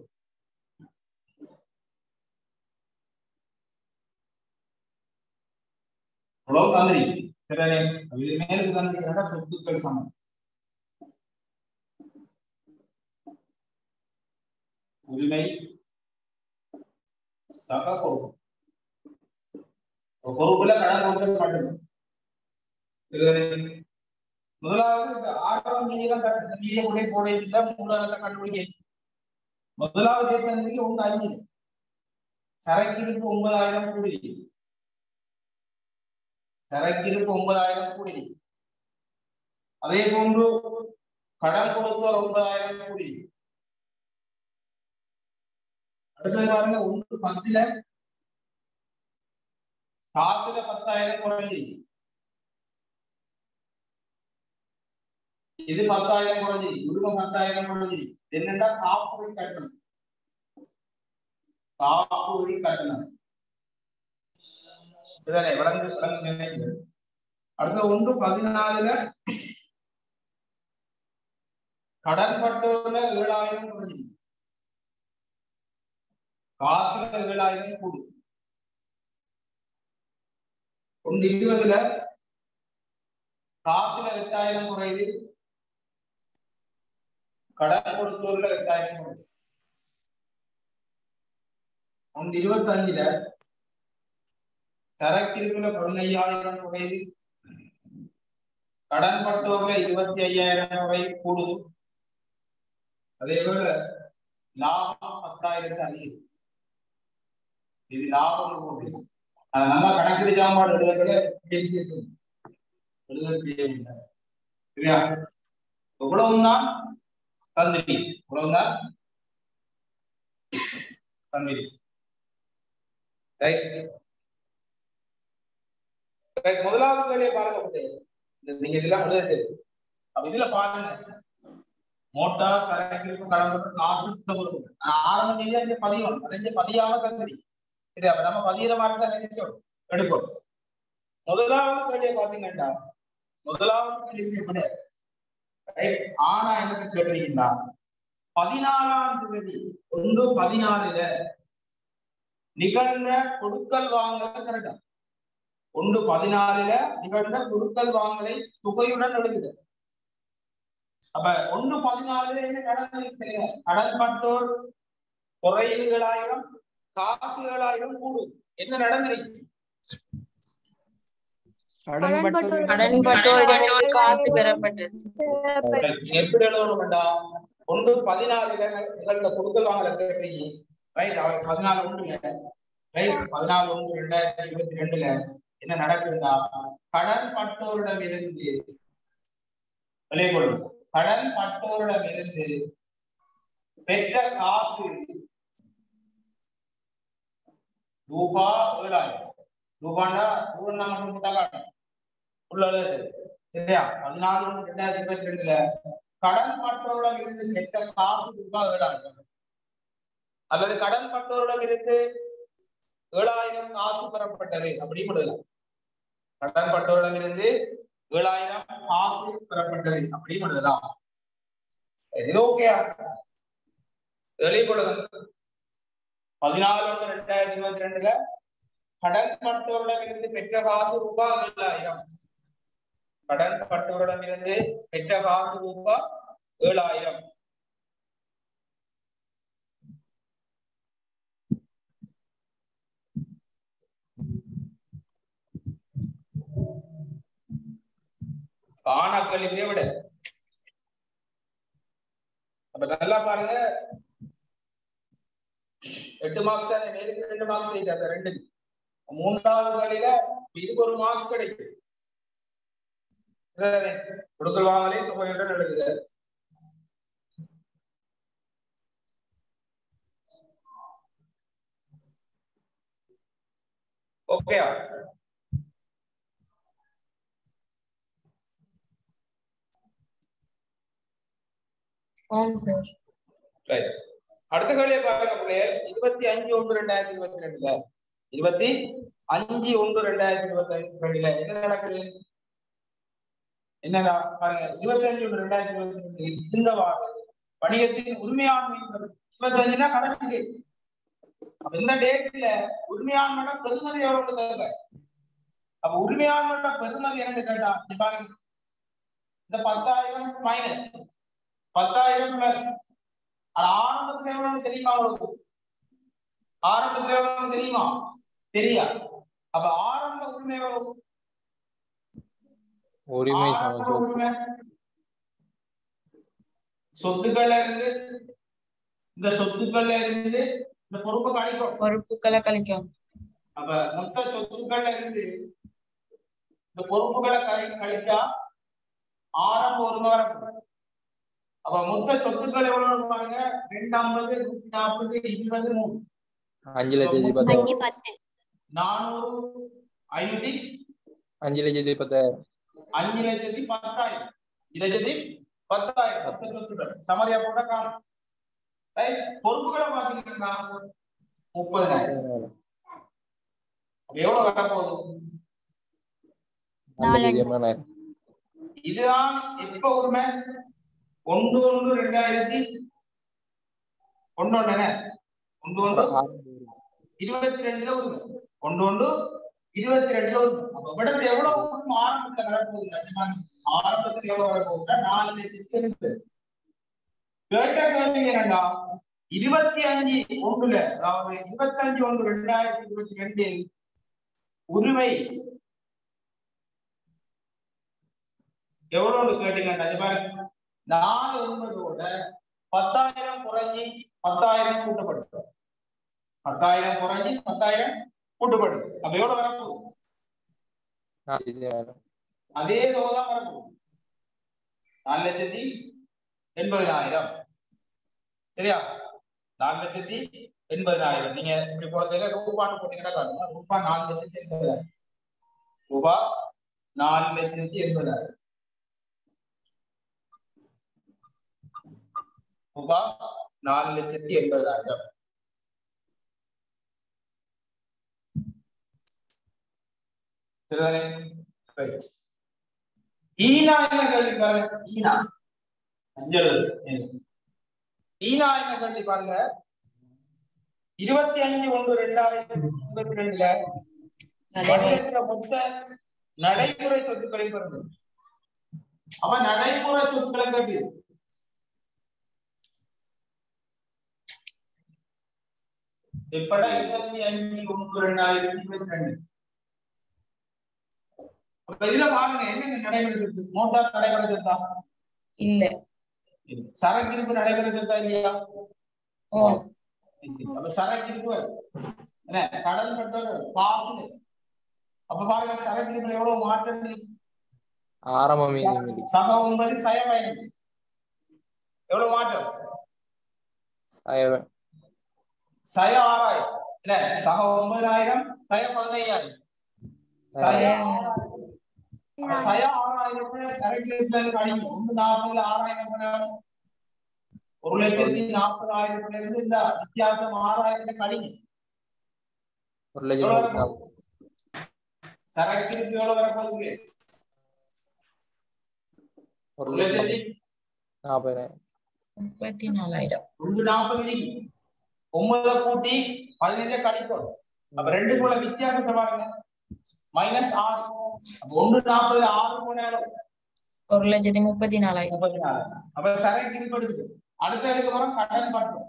அவ்வளவு தந்திரி சரி இது மேலுக்கு தந்திரிக்கிறா சொத்துக்கள் சமம் உரிமை சக பொறுப்பு பொறுப்புல கடன் கொடுத்தது மட்டும் முதலாவது இந்த ஆறாம் மீதியம் மீதிய கூட போட இல்லை மூலதனத்தை கண்டுபிடிக்க முதலாவது ஏற்கனவே ஒன்று அஞ்சு சரக்கிருப்பு ஒன்பதாயிரம் கோடி சரக்கிருப்பு ஒன்பதாயிரம் கோடி அதே போன்று கடன் கொடுத்தோர் ஒன்பதாயிரம் கோடி அடுத்தது பாருங்க ஒன்று பத்துல காசுல பத்தாயிரம் குறைஞ்சி இது பத்தாயிரம் குறைஞ்சி உருவம் பத்தாயிரம் குறைஞ்சி என்னன்னா காப்புறுதி கட்டணம் காப்புறுதி கட்டணம் சரிதானே விளங்கு விளங்கு அடுத்த ஒன்று பதினாலுல கடன் பட்டோல ஏழாயிரம் குறைஞ்சி காசுல ஏழாயிரம் கூடும் ஒன்று இருபதுல காசுல எட்டாயிரம் குறையுது கடன் கொடுத்தோர்ல எட்டாயிரம் குறையுது ஒன்று இருபத்தி அஞ்சுல சரக்கிருப்புல பதினையாயிரம் குறையுது கடன் பட்டோர்ல இருபத்தி ஐயாயிரம் குறை கூடுது அதே போல லாபம் பத்தாயிரத்து அதிகம் இது லாபம் போட்டு அதை நம்ம கணக்கீடு சாம்பாடு எழுதக்கூட எழுத தெரியவில்லை சரியா இவ்வளவுதான் தந்திரி இவ்வளவுதான் தந்திரி ரைட் ரைட் முதலாவது கேள்வியை பாருங்க நீங்க இதெல்லாம் எழுத தெரியும் அப்ப இதுல பாருங்க மோட்டார் சரக்கு கலந்து காசு பொறுப்பு ஆரம்ப நிலையில இங்க பதியும் அடைஞ்ச பதியாம தந்திரி சரி அப்ப நம்ம பதிகிற மாதிரி தான் நினைச்சோம் எடுப்போம் முதலாவது கேள்வியை பாத்தீங்கன்னா முதலாவது கேள்வி விட ஆனா எனக்கு கேட்டீங்கன்னா பதினாலாம் தேதி ஒன்று பதினாலுல நிகழ்ந்த கொடுக்கல் வாங்கல் கரெக்டா ஒன்று பதினாலுல நிகழ்ந்த கொடுக்கல் வாங்கலை தொகையுடன் எழுதுக அப்ப ஒன்று பதினாலுல என்ன நடந்தது கடன்பட்டோர் குறையுகளாயிரம் காசுகளாயிரம் கூடும் என்ன நடந்திருக்கு கடன்பட்டோரிடம் காசு பெறப்பட்டது எப்படி எழுதணும் வேண்டாம் ஒன்று பதினாலுல நிகழ்ந்த கொடுக்கல் வாங்கல கேட்டீங்க ரைட் அவர் பதினாலு ஒன்றுல ரைட் பதினாலு ஒன்று ரெண்டாயிரத்தி இருபத்தி ரெண்டுல என்ன நடக்குதுன்னா கடன் பட்டோரிடம் இருந்து விளையப்படும் கடன் பட்டோரிடம் இருந்து பெற்ற காசு ரூபா ஏழாயிரம் ரூபாண்டா ரூபா நாம உள்ளது சரியா பதினாலு ஒன்று ரெண்டாயிரத்தி இருபத்தி ரெண்டுல கடன் பட்டோரிடம் இருந்து பெற்ற காசு ரூபாய் ஏழாயிரம் அல்லது கடன் பட்டோரிடம் இருந்து ஏழாயிரம் காசு பெறப்பட்டது அப்படி விடலாம் கடன் பட்டோரிடம் இருந்து ஏழாயிரம் காசு பெறப்பட்டது அப்படி விடலாம் இது ஓகேயா வெளியே கொள்ளுங்க பதினாலு ஒன்று ரெண்டாயிரத்தி இருபத்தி ரெண்டுல கடன் பட்டோரிடம் இருந்து பெற்ற காசு ரூபாய் ஏழாயிரம் கடன் பட்டோரிடம் இருந்து பெற்ற காசு ரூபாய் ஏழாயிரம் காணா கல்வியை விட அப்ப நல்லா பாருங்க எட்டு மார்க்ஸ் தானே நேருக்கு ரெண்டு மார்க்ஸ் கிடைக்குது அந்த ரெண்டு மூன்றாவது வழியில இதுக்கு ஒரு மார்க்ஸ் கிடைக்குது சரிதானே? கொடுக்கல் வாங்கலே தொகையுடன் நடக்குது ஓகேயா ஆம் சார் ரைட் அடுத்த கேள்வியை பாருங்க பிள்ளையர் இருபத்தி அஞ்சு ஒன்று ரெண்டாயிரத்தி இருபத்தி ரெண்டுல இருபத்தி அஞ்சு ஒன்று ரெண்டாயிரத்தி இருபத்தி ரெண்டுல என்ன நடக்குது என்னடா பாருங்க இருபத்தி அஞ்சு ஒன்று ரெண்டாயிரத்தி இருபத்தி ரெண்டு இந்த வா- வணிகத்தின் உரிமையாண்மை என்பது இருபத்தி அஞ்சுனா கடைசி date. அப்ப இந்த டேட்ல உரிமையாண்மையோட பெருமதி எவ்வளவு கேட்க அப்ப உரிமையாண்மையோட பெருமதி என்னன்னு கேட்டா இங்க பாருங்க இந்த பத்தாயிரம் மைனஸ் பத்தாயிரம் பிளஸ் ஆனா ஆரம்பத்துல எவ்வளவு தெரியுமா உங்களுக்கு ஆரம்பத்துல எவ்வளவு தெரியுமா தெரியா அப்ப ஆரம்ப உரிமை எவ்வளவு உரிமை ஆரம்ப சமம் உரிமை சொத்துக்கள்ல இருந்து இந்த சொத்துக்கள்ல இருந்து இந்த பொறுப்பை கழிக்கும் பொறுப்புகளை கழிக்கும் அப்ப மொத்த சொத்துக்கள்ல இருந்து இந்த பொறுப்புகளை கழி கழிச்சா ஆரம்ப உரிமை வரப்படும் அப்ப மொத்த சொத்துக்கள் எவ்வளவு பாருங்க ரெண்டு ஐம்பது நூத்தி நாற்பது இருபது மூணு அஞ்சு லட்சத்தி பத்தாயிரம் அஞ்சு பத்து நானூறு ஐநூத்தி அஞ்சு லட்சத்தி பத்தாயிரம் அஞ்சு லட்சத்தி பத்தாயிரம் அஞ்சு லட்சத்தி பத்தாயிரம் மொத்த சொத்துக்கள் சமரியா போட்ட காணும் Right? பொறுப்புகளை பாத்தீங்கன்னா முப்பதாயிரம் அப்ப எவ்வளவு வரப்போகுது நாலு லட்சத்தி எண்பதாயிரம் இதுதான் எப்ப உரிமை ஒன்று ஒன்று ரெண்டாயிரத்தி ஒன்று ஒண்ணு ஒன்று ஒன்று இருபத்தி ரெண்டுல உரிமை ஒன்று ஒன்று இருபத்தி ரெண்டுல உரிமை அப்ப விடத்து எவ்வளவு உரிமை ஆரம்பத்துல வரப்போகுது நிஜமான ஆரம்பத்துல எவ்வளவு வரப்போகுதுன்னா நாலு லட்சத்தி எண்பது கேட்ட கேள்வி என்னன்னா இருபத்தி அஞ்சு ஒன்றுல அதாவது இருபத்தஞ்சு ஒன்று ரெண்டாயிரத்தி இருபத்தி ரெண்டில் உரிமை எவ்வளவு கேட்டீங்கன்னா இது பாருங்க நாலு ஒன்பதோட பத்தாயிரம் குறைஞ்சி பத்தாயிரம் கூட்டப்படுது பத்தாயிரம் குறைஞ்சி பத்தாயிரம் கூட்டப்படுது அப்ப எவ்வளவு வரப்போகுது நாலு லட்சத்தி எண்பதாயிரம் அதே தொகை தான் வரப்போகுது நாலு லட்சத்தி எண்பதினாயிரம் சரியா நாலு லட்சத்தி எண்பதினாயிரம் நீங்க இப்படி போறதுல ரூபான்னு போட்டீங்கன்னா காட்டுங்க ரூபா நாலு லட்சத்தி எண்பதாயிரம் ரூபா நாலு லட்சத்தி எண்பதாயிரம் ரூபா நாலு லட்சத்தி எண்பதாயிரம் சரிதானே Right. ஈனா என்ன கேள்வி பாருங்க ஈனா அஞ்சல் ஈனா என்ன கேள்வி பாருங்க இருபத்தி அஞ்சு ஒன்று ரெண்டாயிரத்தி இருபத்தி ரெண்டுல வணிகத்துல மொத்த நடைமுறை சொத்துக்களை பெறுது அவன் நடைமுறை சொத்துக்களை கேட்டு எப்படா இருபத்தி அஞ்சு ஒன்று ரெண்டாயிரத்தி இருபத்தி ரெண்டு அப்ப இதுல பாருங்க என்னென்ன நடைமுறை மோட்டார் நடைமுறை சொத்தா இல்ல சரக்கு இருப்பு நடைமுறை சொத்தா இல்லையா ஓ அப்ப சரக்கு இருப்பு என்ன கடன் பட்டது காசு அப்ப பாருங்க சரக்கு இருப்புல எவ்வளவு மாற்றம் இருக்கு. ஆரம்ப மீதி மீதி சக ஒன்பது சய பயணம் எவ்வளவு மாற்றம் சாய- சய ஆறாயிரம் இல்ல சக ஒன்பதாயிரம் சய பதினையாயிரம் சய அப்ப சய ஆறாயிரத்தை சரக்கு இருப்புல இருந்து கழிக்கும் ஒன்று நாற்பதுல ஆறாயிரம் பண்ணணும் ஒரு லட்சத்தி நாற்பதாயிரத்துல இருந்து இந்த வித்தியாசம் ஆறாயிரத்தை கழிங்க ஒரு லட்சம் எவ்வளவு கொடுத்தா வரப்போகுது? சரக்கு இருப்பு எவ்வளவு வரப்போகுது ஒரு ஒரு லட்சம் லட்சத்தி நாற்பதாயிரம் முப்பத்தி நாலாயிரம் ஒன்று நாற்பது டிகிரி ஒன்பதை கூட்டி பதினஞ்சை கழிப்போம் அப்ப ரெண்டு போல வித்தியாசத்தை பாருங்க மைனஸ் ஆறு அப்ப ஒன்று நாற்பதுல ஆறு போன ஒரு லட்சத்தி முப்பத்தி நாலாயிரம் முப்பத்தி நாலு அப்ப சரக்கு இருப்பு எடுக்குது அடுத்த எடுக்க போறோம் கடன் பட்டம்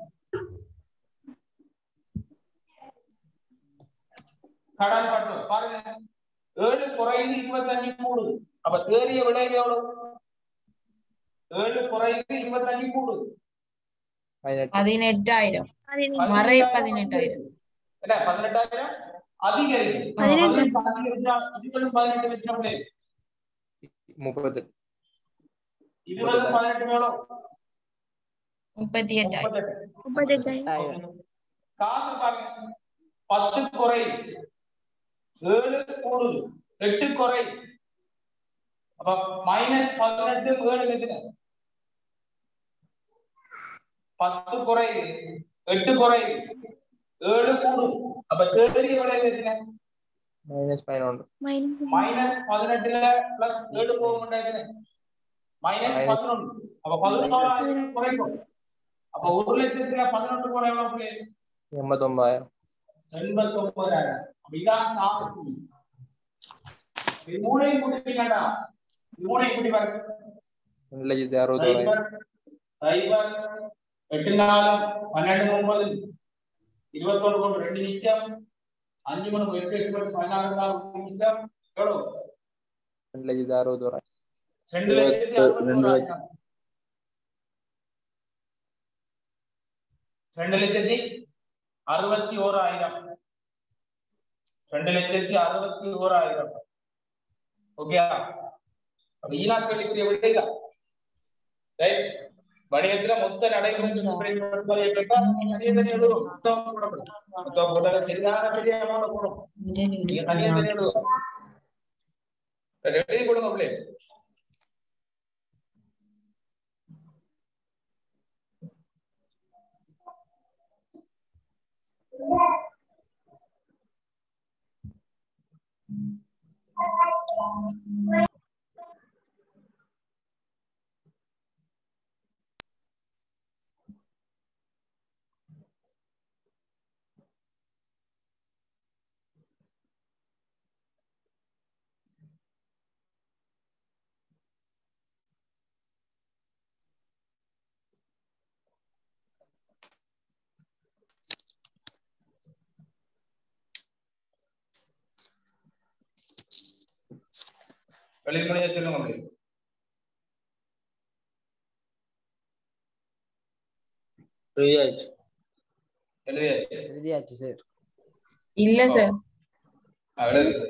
கடன் பட்டம் பாருங்க ஏழு குறையுது இருபத்தஞ்சு கூடுது அப்ப தேறிய விளைவு எவ்வளவு ஏழு குறைந்து இருபத்தஞ்சு கூடுது பதினெட்டு பதினெட்டாயிரம் மறை பதினெட்டாயிரம் என்ன பதினெட்டாயிரம் அதிகரிக்கும் பதினெட்டு. பதினெட்டு அதிகரிச்சா இருபதும் பதினெட்டு வச்சா விளைவு முப்பது இருபதும் பதினெட்டு எவ்வளவு முப்பத்தி எட்டாயிரம் முப்பத்தெட்டு முப்பத்தெட்டாயிரம் காசு பாருங்க பத்து குறை ஏழு கூடுது எட்டு குறை அப்ப மைனஸ் பதினெட்டு ஏழு எத்தனை பத்து குறை எட்டு குறை ஏழு கூடுது அப்ப தேறிய விளைவு எத்தனை மைனஸ் பதினொன்று மைனஸ் பதினெட்டுல பிளஸ் ஏழு போக எத்தனை மைனஸ் Minus. பதினொன்று அப்ப பதினோராயிரம் குறைக்கும் அப்ப ஒரு லட்சத்துல பதினொன்று குறை எவ்வளவு பிள்ளைகள்? எண்பத்தொன்பதாயிரம் எண்பத்தி ஒன்பதாயிரம் அப்ப இதான் காசு கூலி. இது மூணையும் கூட்டிட்டீங்கடா இது மூணையும் கூட்டி பாருங்க ரெண்டு லட்சத்தி அறுபத்தோராயிரம் சைபர் சைபர் எட்டு நாலு பன்னெண்டு ஒன்பது இருபத்தொன்று கொண்டு ரெண்டு நிச்சயம் அஞ்சு மணி எட்டு எட்டு மணி பதினாறு நாள் ஒரு நிச்சயம் எவ்வளவு ரெண்டு லட்சத்தி அறுபத்தோராயிரம் ரெண்டு லட்சத்தி ரெண்டு அறுபத்தோராயிரம் ரெண்டு லட்சத்தி அறுபத்தி ஓராயிரம் ரெண்டு லட்சத்தி அறுபத்தி ஓராயிரம் ஓகே அப்ப ஈனாக்களுக்கு விடைதான் ரைட் வணிகத்துல மொத்த நடைமுறை சுற்றுப்பயன்படுத்துவதை கேட்டால் நீங்க தனியா தனியா எழுதுவோம் மொத்தம் போடப்படும் மொத்தம் போட்டாலும் சரியான சரியா அமௌண்ட் போடும் நீங்க தனியா தனியா எழுதுவோம் எழுதி கொடுங்க பிள்ளை எழுதி முடிஞ்சா சொல்லுங்க பிள்ளை ஃப்ரீயாச்சு எழுதியாச்சு எழுதியாச்சு சார் இல்ல சார் ஆ, எழுது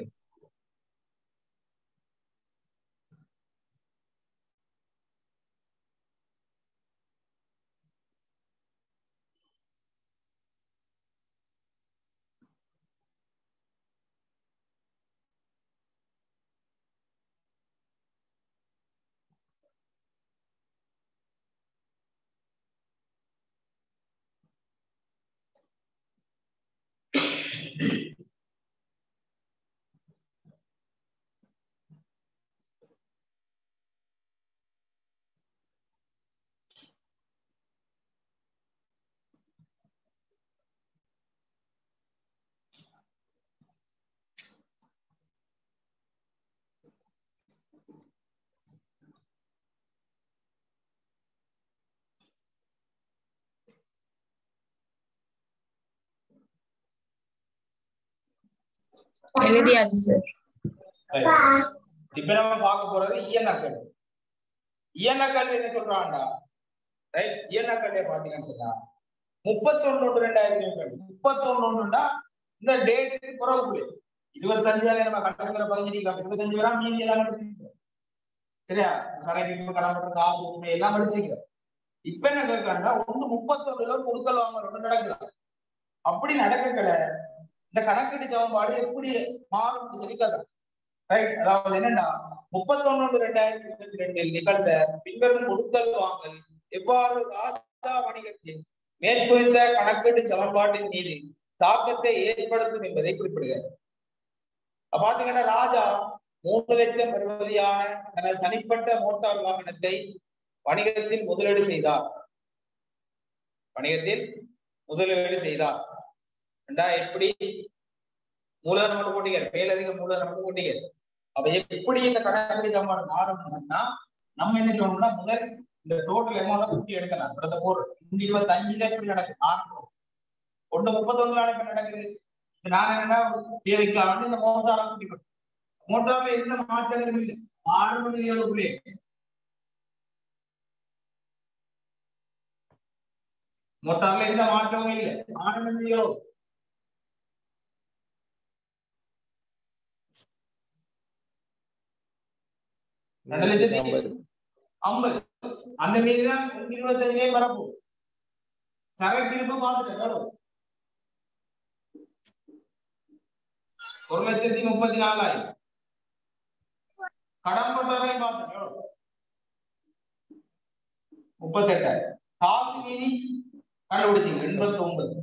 எழுதியாச்சு சார் Right. இப்ப நம்ம பார்க்க போறது இயற்கல் இயற்கல் என்ன சொல்றான்டா ரைட் இயற்கல்ல பாத்தீங்கன்னு சொன்னா முப்பத்தொன்னு ஒன்று ரெண்டாயிரத்தி இருபத்தி முப்பத்தொன்னு ஒன்றுண்டா இந்த டேட்டுக்கு குறவுக்குள்ளே இருபத்தஞ்சால நம்ம கட்டசுகிற பதினஞ்சு இருபத்தஞ்சு பேரா மீதி எல்லாம் எடுத்துருக்கோம் சரியா சரக்கு கடன் பண்ற காசு உண்மை எல்லாம் எடுத்துருக்கிறோம் இப்ப என்ன கேட்கறாங்கன்னா ஒண்ணு முப்பத்தொன்னுல ஒரு கொடுக்கல் வாங்கல் ஒண்ணு நடக்குது அப்படி நடக்கல இந்த கணக்கீடு சமன்பாடு எப்படி மாறும் சொல்லி கேட்கலாம் ரைட் அதாவது என்னன்னா முப்பத்தொன்னு ரெண்டாயிரத்தி இருபத்தி ரெண்டில் நிகழ்ந்த பின்வரும் கொடுக்கல் வாங்கல் எவ்வாறு ராஜா வணிகத்தின் மேற்குறித்த கணக்கீட்டு சமன்பாட்டின் மீது தாக்கத்தை ஏற்படுத்தும் என்பதை குறிப்பிடுகிறார் அப்ப பாத்தீங்கன்னா ராஜா மூன்று லட்சம் பெறுமதியான தனது தனிப்பட்ட மோட்டார் வாகனத்தை வணிகத்தில் முதலீடு செய்தார் வணிகத்தில் முதலீடு செய்தார் ரெண்டா எப்படி மூலதனம் மட்டும் போட்டீங்க மேலதிக மூலதனம் மட்டும் போட்டீங்க அப்ப எப்படி இந்த கணக்கீடு சமன்பாடு மாறும்னா நம்ம என்ன செய்யணும்னா முதல் இந்த டோட்டல் அமௌண்ட் கூட்டி எடுக்கலாம் கடந்த போர் இருபத்தி அஞ்சுல எப்படி நடக்குது ஆரம்பம் ஒண்ணு முப்பத்தொன்னுல இப்ப நடக்குது இப்ப நான் என்னன்னா ஒரு தேவைக்காக இந்த மோட்டாரை கூட்டிக்கணும் மோட்டார்ல எந்த மாற்றங்களும் இல்லை ஆறு மணி ஏழு புள்ளி மோட்டார்ல எந்த மாற்றமும் இல்லை ஆறு மணி ஏழு ரெண்டு லட்சத்தி ஐம்பது ஐம்பது அந்த மீதுதான் இருபத்தஞ்சிலே வரப்போ சரக்கு இருப்பு பார்த்துட்டேன் எவ்வளவு ஒரு லட்சத்தி முப்பத்தி நாலாயிரம் கடன் கொண்டவரை பார்த்தேன் எவ்வளவு முப்பத்தெட்டாயிரம் காசு மீதி கண்டுபிடிச்சீங்க எண்பத்தி ஒன்பது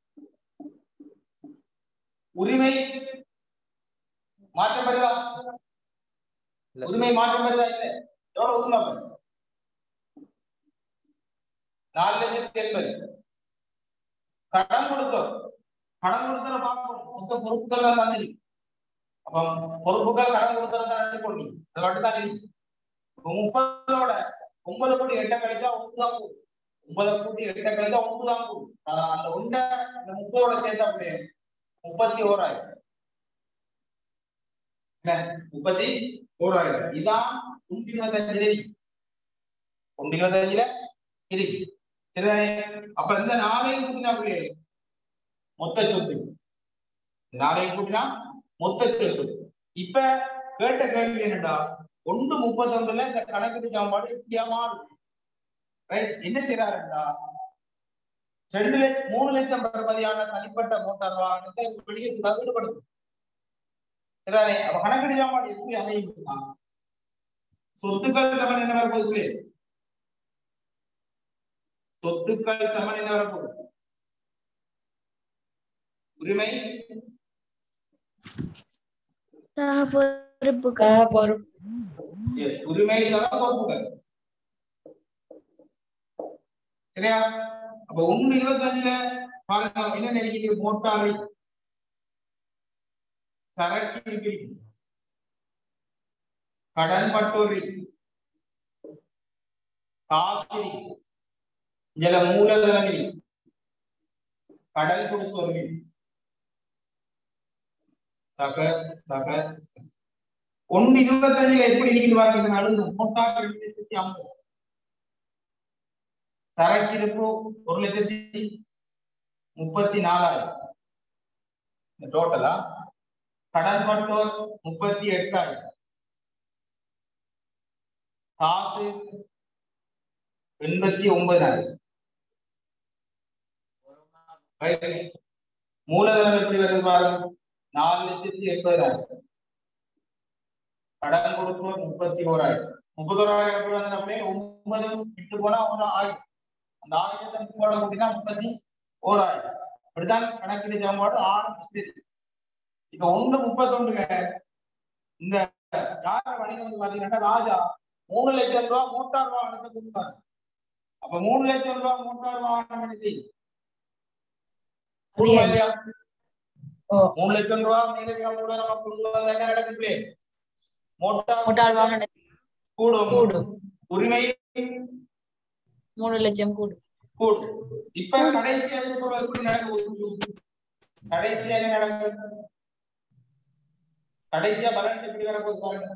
உரிமை மாற்றம் வருதா இல்ல. உரிமை மாற்றம் வருதா இல்ல எவ்வளவு உரிமை வருது? நாலு லட்சத்தி எண்பது கடன் கொடுத்தோம் கடன் கொடுத்தத பார்க்கணும் மொத்த பொறுப்புகள் தான் தந்துரு அப்ப பொறுப்புகள் கடன் கொடுத்தத தான் எடுக்கணும் நீ அதை மட்டும் தான் இருக்கு இப்ப முப்பதோட ஒன்பது கோடி எட்ட கழிச்சா ஒன்று தான் போகும் ஒன்பது கோடி எட்ட கழிச்சா ஒன்று தான் போகும் அஹ் அந்த ஒன்றை இந்த முப்பதோட சேர்த்தா அப்படியே முப்பத்தி ஓராயிரம் என்ன முப்பத்தி ஓராயிரம் இதான் ஒன்று இருபத்தஞ்சுல இருக்கு ஒன்று இருபத்தஞ்சுல இருக்கு சரிதானே அப்ப இந்த நாளையும் கூட்டினா அப்படியே மொத்த சொத்து இந்த நாளையும் கூட்டினா மொத்த சொத்து இப்ப கேட்ட கேள்வி என்னடா ஒன்று முப்பத்தொன்றுல இந்த கணக்கீட்டு சாம்பாடு இப்படியா மாறும் ரைட் என்ன செய்யறாருடா ரெண்டு லட்சம் மூணு லட்சம் பெறுமதியான தனிப்பட்ட மோட்டார் வாகனத்தை வெளியே ஈடுபடுத்தும் சரிதானே அப்ப கணக்கீடு சாம்பாடு எப்படி அமையும் சொத்துக்கள் சமன் என்ன வரப்போகுது சொத்துக்கள் சமன் என்ன வரப்போகுது உரிமை சக பொறுப்புகள் சக பொறுப்பு Yes, உரிமை சம பொறுப்புகள் சரியா அப்ப ஒண்ணு இருபத்தஞ்சுல பாருங்க என்ன நினைக்கிது மோட்டாரை சரக்கு இருக்கு கடன் பட்டோரி காசு இதுல மூலதனம் இருக்கு. கடன் கொடுத்தோர் சக சக ஒன்று இருபத்தஞ்சுல எப்படி நீங்க வாங்கிட்டு நடுந்து மோட்டார் ரெண்டு லட்சத்தி ஐம்பது சரக்கு இருப்பு ஒரு லட்சத்தி முப்பத்தி நாலாயிரம் டோட்டலா கடன் பட்டோர் முப்பத்தி எட்டாயிரம் காசு எண்பத்தி ஒன்பதாயிரம் Right. மூலதனம் எப்படி வருது பாருங்க நாலு லட்சத்தி எண்பதாயிரம் கடன் கொடுத்தோர் முப்பத்தி ஓராயிரம் முப்பத்தோராயிரம் எப்படி வந்து அப்படியே ஒன்பது விட்டு போனா ஒரு ஆயிரம் அந்த ஆயிரத்தை முப்போட கூட்டினா முப்பத்தி ஓராயிரம் இப்படிதான் கணக்கீடு சமன்பாடு ஆரம்பிச்சு இப்ப ஒண்ணு முப்பத்தொன்றுல இந்த யார வணிகம் வந்து பாத்தீங்கன்னா ராஜா மூணு லட்சம் ரூபாய் மோட்டார் வாகனத்தை கொடுத்தாரு அப்ப மூணு லட்சம் ரூபாய் மோட்டார் வாகனம் என்ன செய்யும் கூடுமா இல்லையா? ஓ. மூணு லட்சம் ரூபாய் மேலதிகம் கூட நம்ம கொண்டு வந்தா என்ன நடக்கும் பிள்ளை? மோட்டார் மோட்டார் வாகன கூடும் கூடும் உரிமை மூணு லட்சம் கூடும் கூடும் இப்ப கடைசியா இருக்கிற எப்படி நடக்கும் கடைசியா என்ன நடக்கும் கடைசியா பேலன்ஸ் எப்படி வரப்போகுது பாருங்க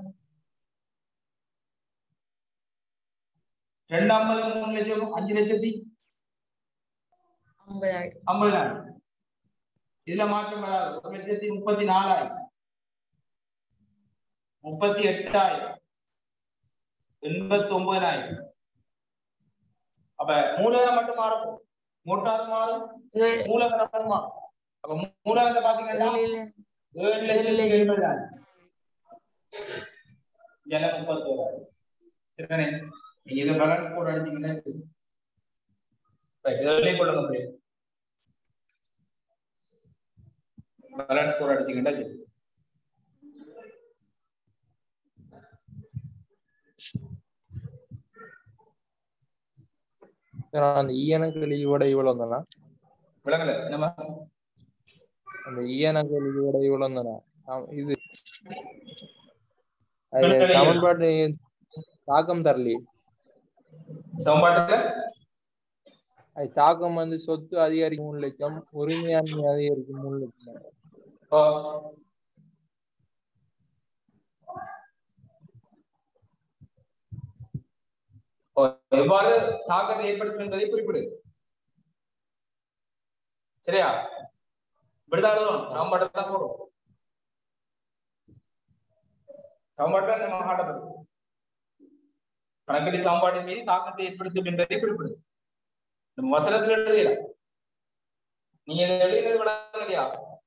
ரெண்டு ஐம்பது மூணு லட்சம் அஞ்சு லட்சத்தி ஐம்பதாயிரம் ஐம்பதாயிரம் இதுல மாற்றம் வராது ஒரு லட்சத்தி முப்பத்தி நாலாயிரம் முப்பத்தி எட்டாயிரம் எண்பத்தி ஒன்பதாயிரம் அப்ப மூலதனம் மட்டும் மாறும் மோட்டார் மாறும் ஏழு மூலதனம் மாறும் அப்ப மூ- மூலதனத்தை பாத்தீங்கன்னா ஏழு ஏழு ஏழு லட்சத்தி லட்சம். எழுபதாயிரம் ஜன முப்பத்தோராயிரம் சரிதானே நீங்க இதை பேலன்ஸ் போட்டு அடிச்சீங்கன்னா தெரியும். Right, இதை வெளியே கொள்ளுங்க அப்படியே பேலன்ஸ் போட்டு அடிச்சீங்கன்னா சரி சரி, அந்த ஈயனக்கு லீவோட இவ்வளவு தானா விளங்கல என்னமா அந்த ஈயனக்கு லீவோட இவ்வளவு தானா ஆம், இது அது கட்டளை சமன்பாடு தாக்கம் தரலையே சமன்பாட்டுல அது தாக்கம் வந்து சொத்து அதிகரிக்கும் மூணு லட்சம் உரிமையாண்மை அதிகரிக்கும் மூணு லட்சம் ஓ, ஓ, எவ்வாறு தாக்கத்தை ஏற்படுத்தும் என்பதை குறிப்பிடு சரியா இப்படிதான் எழுதணும் சமன்பாட்டை தான் போடும் சமன்பாட்டை நம்ம காட்டப்படும் கணக்கடி சமன்பாட்டின் மீது தாக்கத்தை ஏற்படுத்தும் என்பதை குறிப்பிடு நம்ம வசனத்தில் எழுதிடலாம் நீங்க இதை எழுதினது விளங்கலையா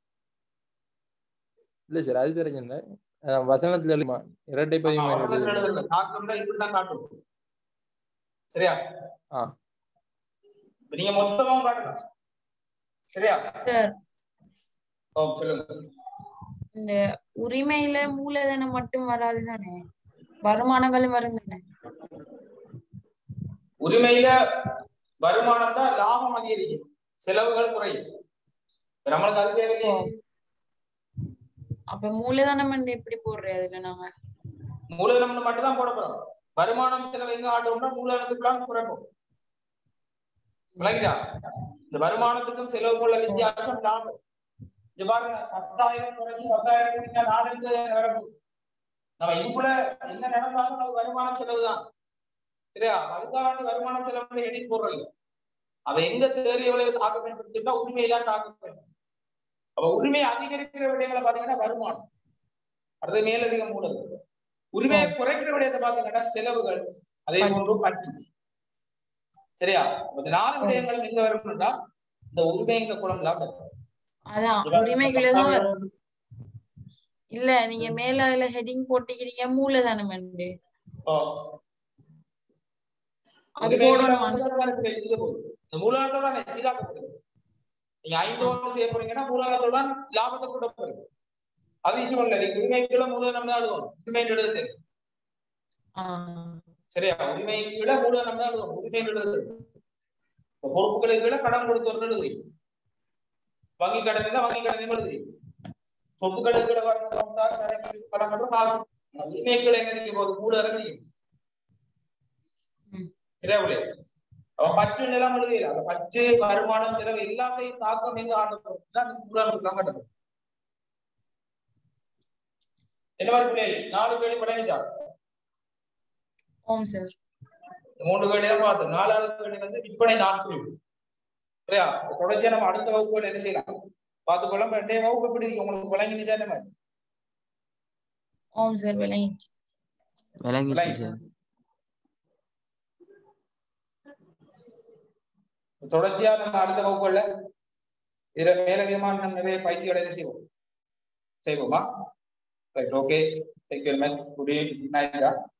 இல்ல சார் அது தெரிஞ்சுங்க அஹ் வசனத்துல எழுதுமா இரட்டை பதிவு ஆமா, மாதிரி வசனத்துல எழுதுறது. எழுதல தாக்கம்னா இப்படிதான் காட்டும் சரியா ஆ. இப்ப நீங்க மொத்தமாவும் காட்டலாம் சரியா சார் ஓ சொல்லுங்க இந்த உரிமையில மூலதனம் மட்டும் வராது தானே வருமானங்களும் வரும் தானே உரிமையில வருமானம் தான் லாபம் அதிகரிக்கும் செலவுகள் குறையும் இப்ப நம்மளுக்கு அது தேவையில்லையே அப்ப மூலதனம் என்று எப்படி போடுறது அதுல நாங்க மூலதனம் மட்டும் தான் போட போறோம் வருமானம் செலவு எங்க ஆட்டோம்னா மூலதனத்துக்குலாம் குறைக்கும் விளங்குதா இந்த வருமானத்துக்கும் செலவுக்கும் உள்ள வித்தியாசம் லாபம் இது பாருங்க பத்தாயிரம் குறைஞ்சி பத்தாயிரம் கூட்டினா நாலு வரப்போகுது நம்ம இதுக்குள்ள என்ன நடந்தாலும் நமக்கு வருமானம் செலவு தான் சரியா அதுக்காக வருமானம் செலவு எண்ணி போடுறது அதை எங்க தேறிய விளைவு தாக்க பயன்படுத்திட்டா உரிமையெல்லாம் தாக்க பயன்படுத்தும் அப்ப உரிமை அதிகரிக்கிற விடயங்களை பாத்தீங்கன்னா வருமானம் அடுத்து மேலதிக மூலதனம் உரிமையை குறைக்கிற விடயத்தை பாத்தீங்கன்னா செலவுகள் அதே போன்று பற்று சரியா அப்ப இந்த நாலு விடயங்கள் எங்க வரும்னா இந்த உரிமைங்கிற குளம் தான் வரும். அதான் உரிமைக்குள்ளதான் வரும் இல்ல நீங்க மேல அதுல ஹெட்டிங் போட்டுக்கிறீங்க மூலதனம் என்று ஓ. அது உரிமைகளை போடணுமா மூலதனத்துல இருந்து போகுது. இந்த மூலதனத்தோட நான் சீராக்கப்படுது நீங்க ஐந்து ஒன்று செய்ய போறீங்கன்னா மூலதனத்தோட லாபத்தை கூட போறீங்க அது இஷ்யூ இல்ல நீங்க உரிமைக்குள்ள மூலதனம் தான் எழுதணும் உரிமை எழுதுறது ஆஹ் சரியா உரிமைக்குள்ள மூலதனம் தான் எழுதணும் உரிமை எழுதுறது இப்ப பொறுப்புகளுக்கு கீழே கடன் கொடுத்தவர்கள் எழுதுறீங்க வங்கி கடன் இருந்தா வங்கி கடன் எழுதுறீங்க சொத்துக்களுக்கு கீழே வரணும் கடன் மட்டும் காசு உரிமைக்குள்ள என்ன நீங்க போகுது மூலதனம் நீங்க ம். சரியா புள்ளி அவன் பற்று நிலம் எழுதியில அந்த பற்று வருமானம் செலவு எல்லாத்தையும் தாக்கம் எங்க ஆண்டு அந்த மூலதனத்துக்கு கட்டணும் என்ன மாதிரி பிள்ளைகள் நாலு பேரும் பழகிட்டாங்க ஓம் சார் மூன்று கேள்வி தான் பார்த்தோம் நாலாவது கேள்வி வந்து விற்பனை நாட்குறிப்பு சரியா தொடர்ச்சியா நம்ம அடுத்த வகுப்புகள் என்ன செய்யலாம் பார்த்துக்கொள்ள ரெண்டே வகுப்பு எப்படி இருக்கு உங்களுக்கு விளங்கினுச்சா என்ன மாதிரி ஓம் சார் விளங்கிச்சு விளங்கிச்சு சார் தொடர்ச்சியா நம்ம அடுத்த வகுப்புகள்ல இதுல மேலதிகமான நம்ம நிறைய பயிற்சிகளை என்ன செய்வோம் செய்வோமா right okay thank you very much good evening good night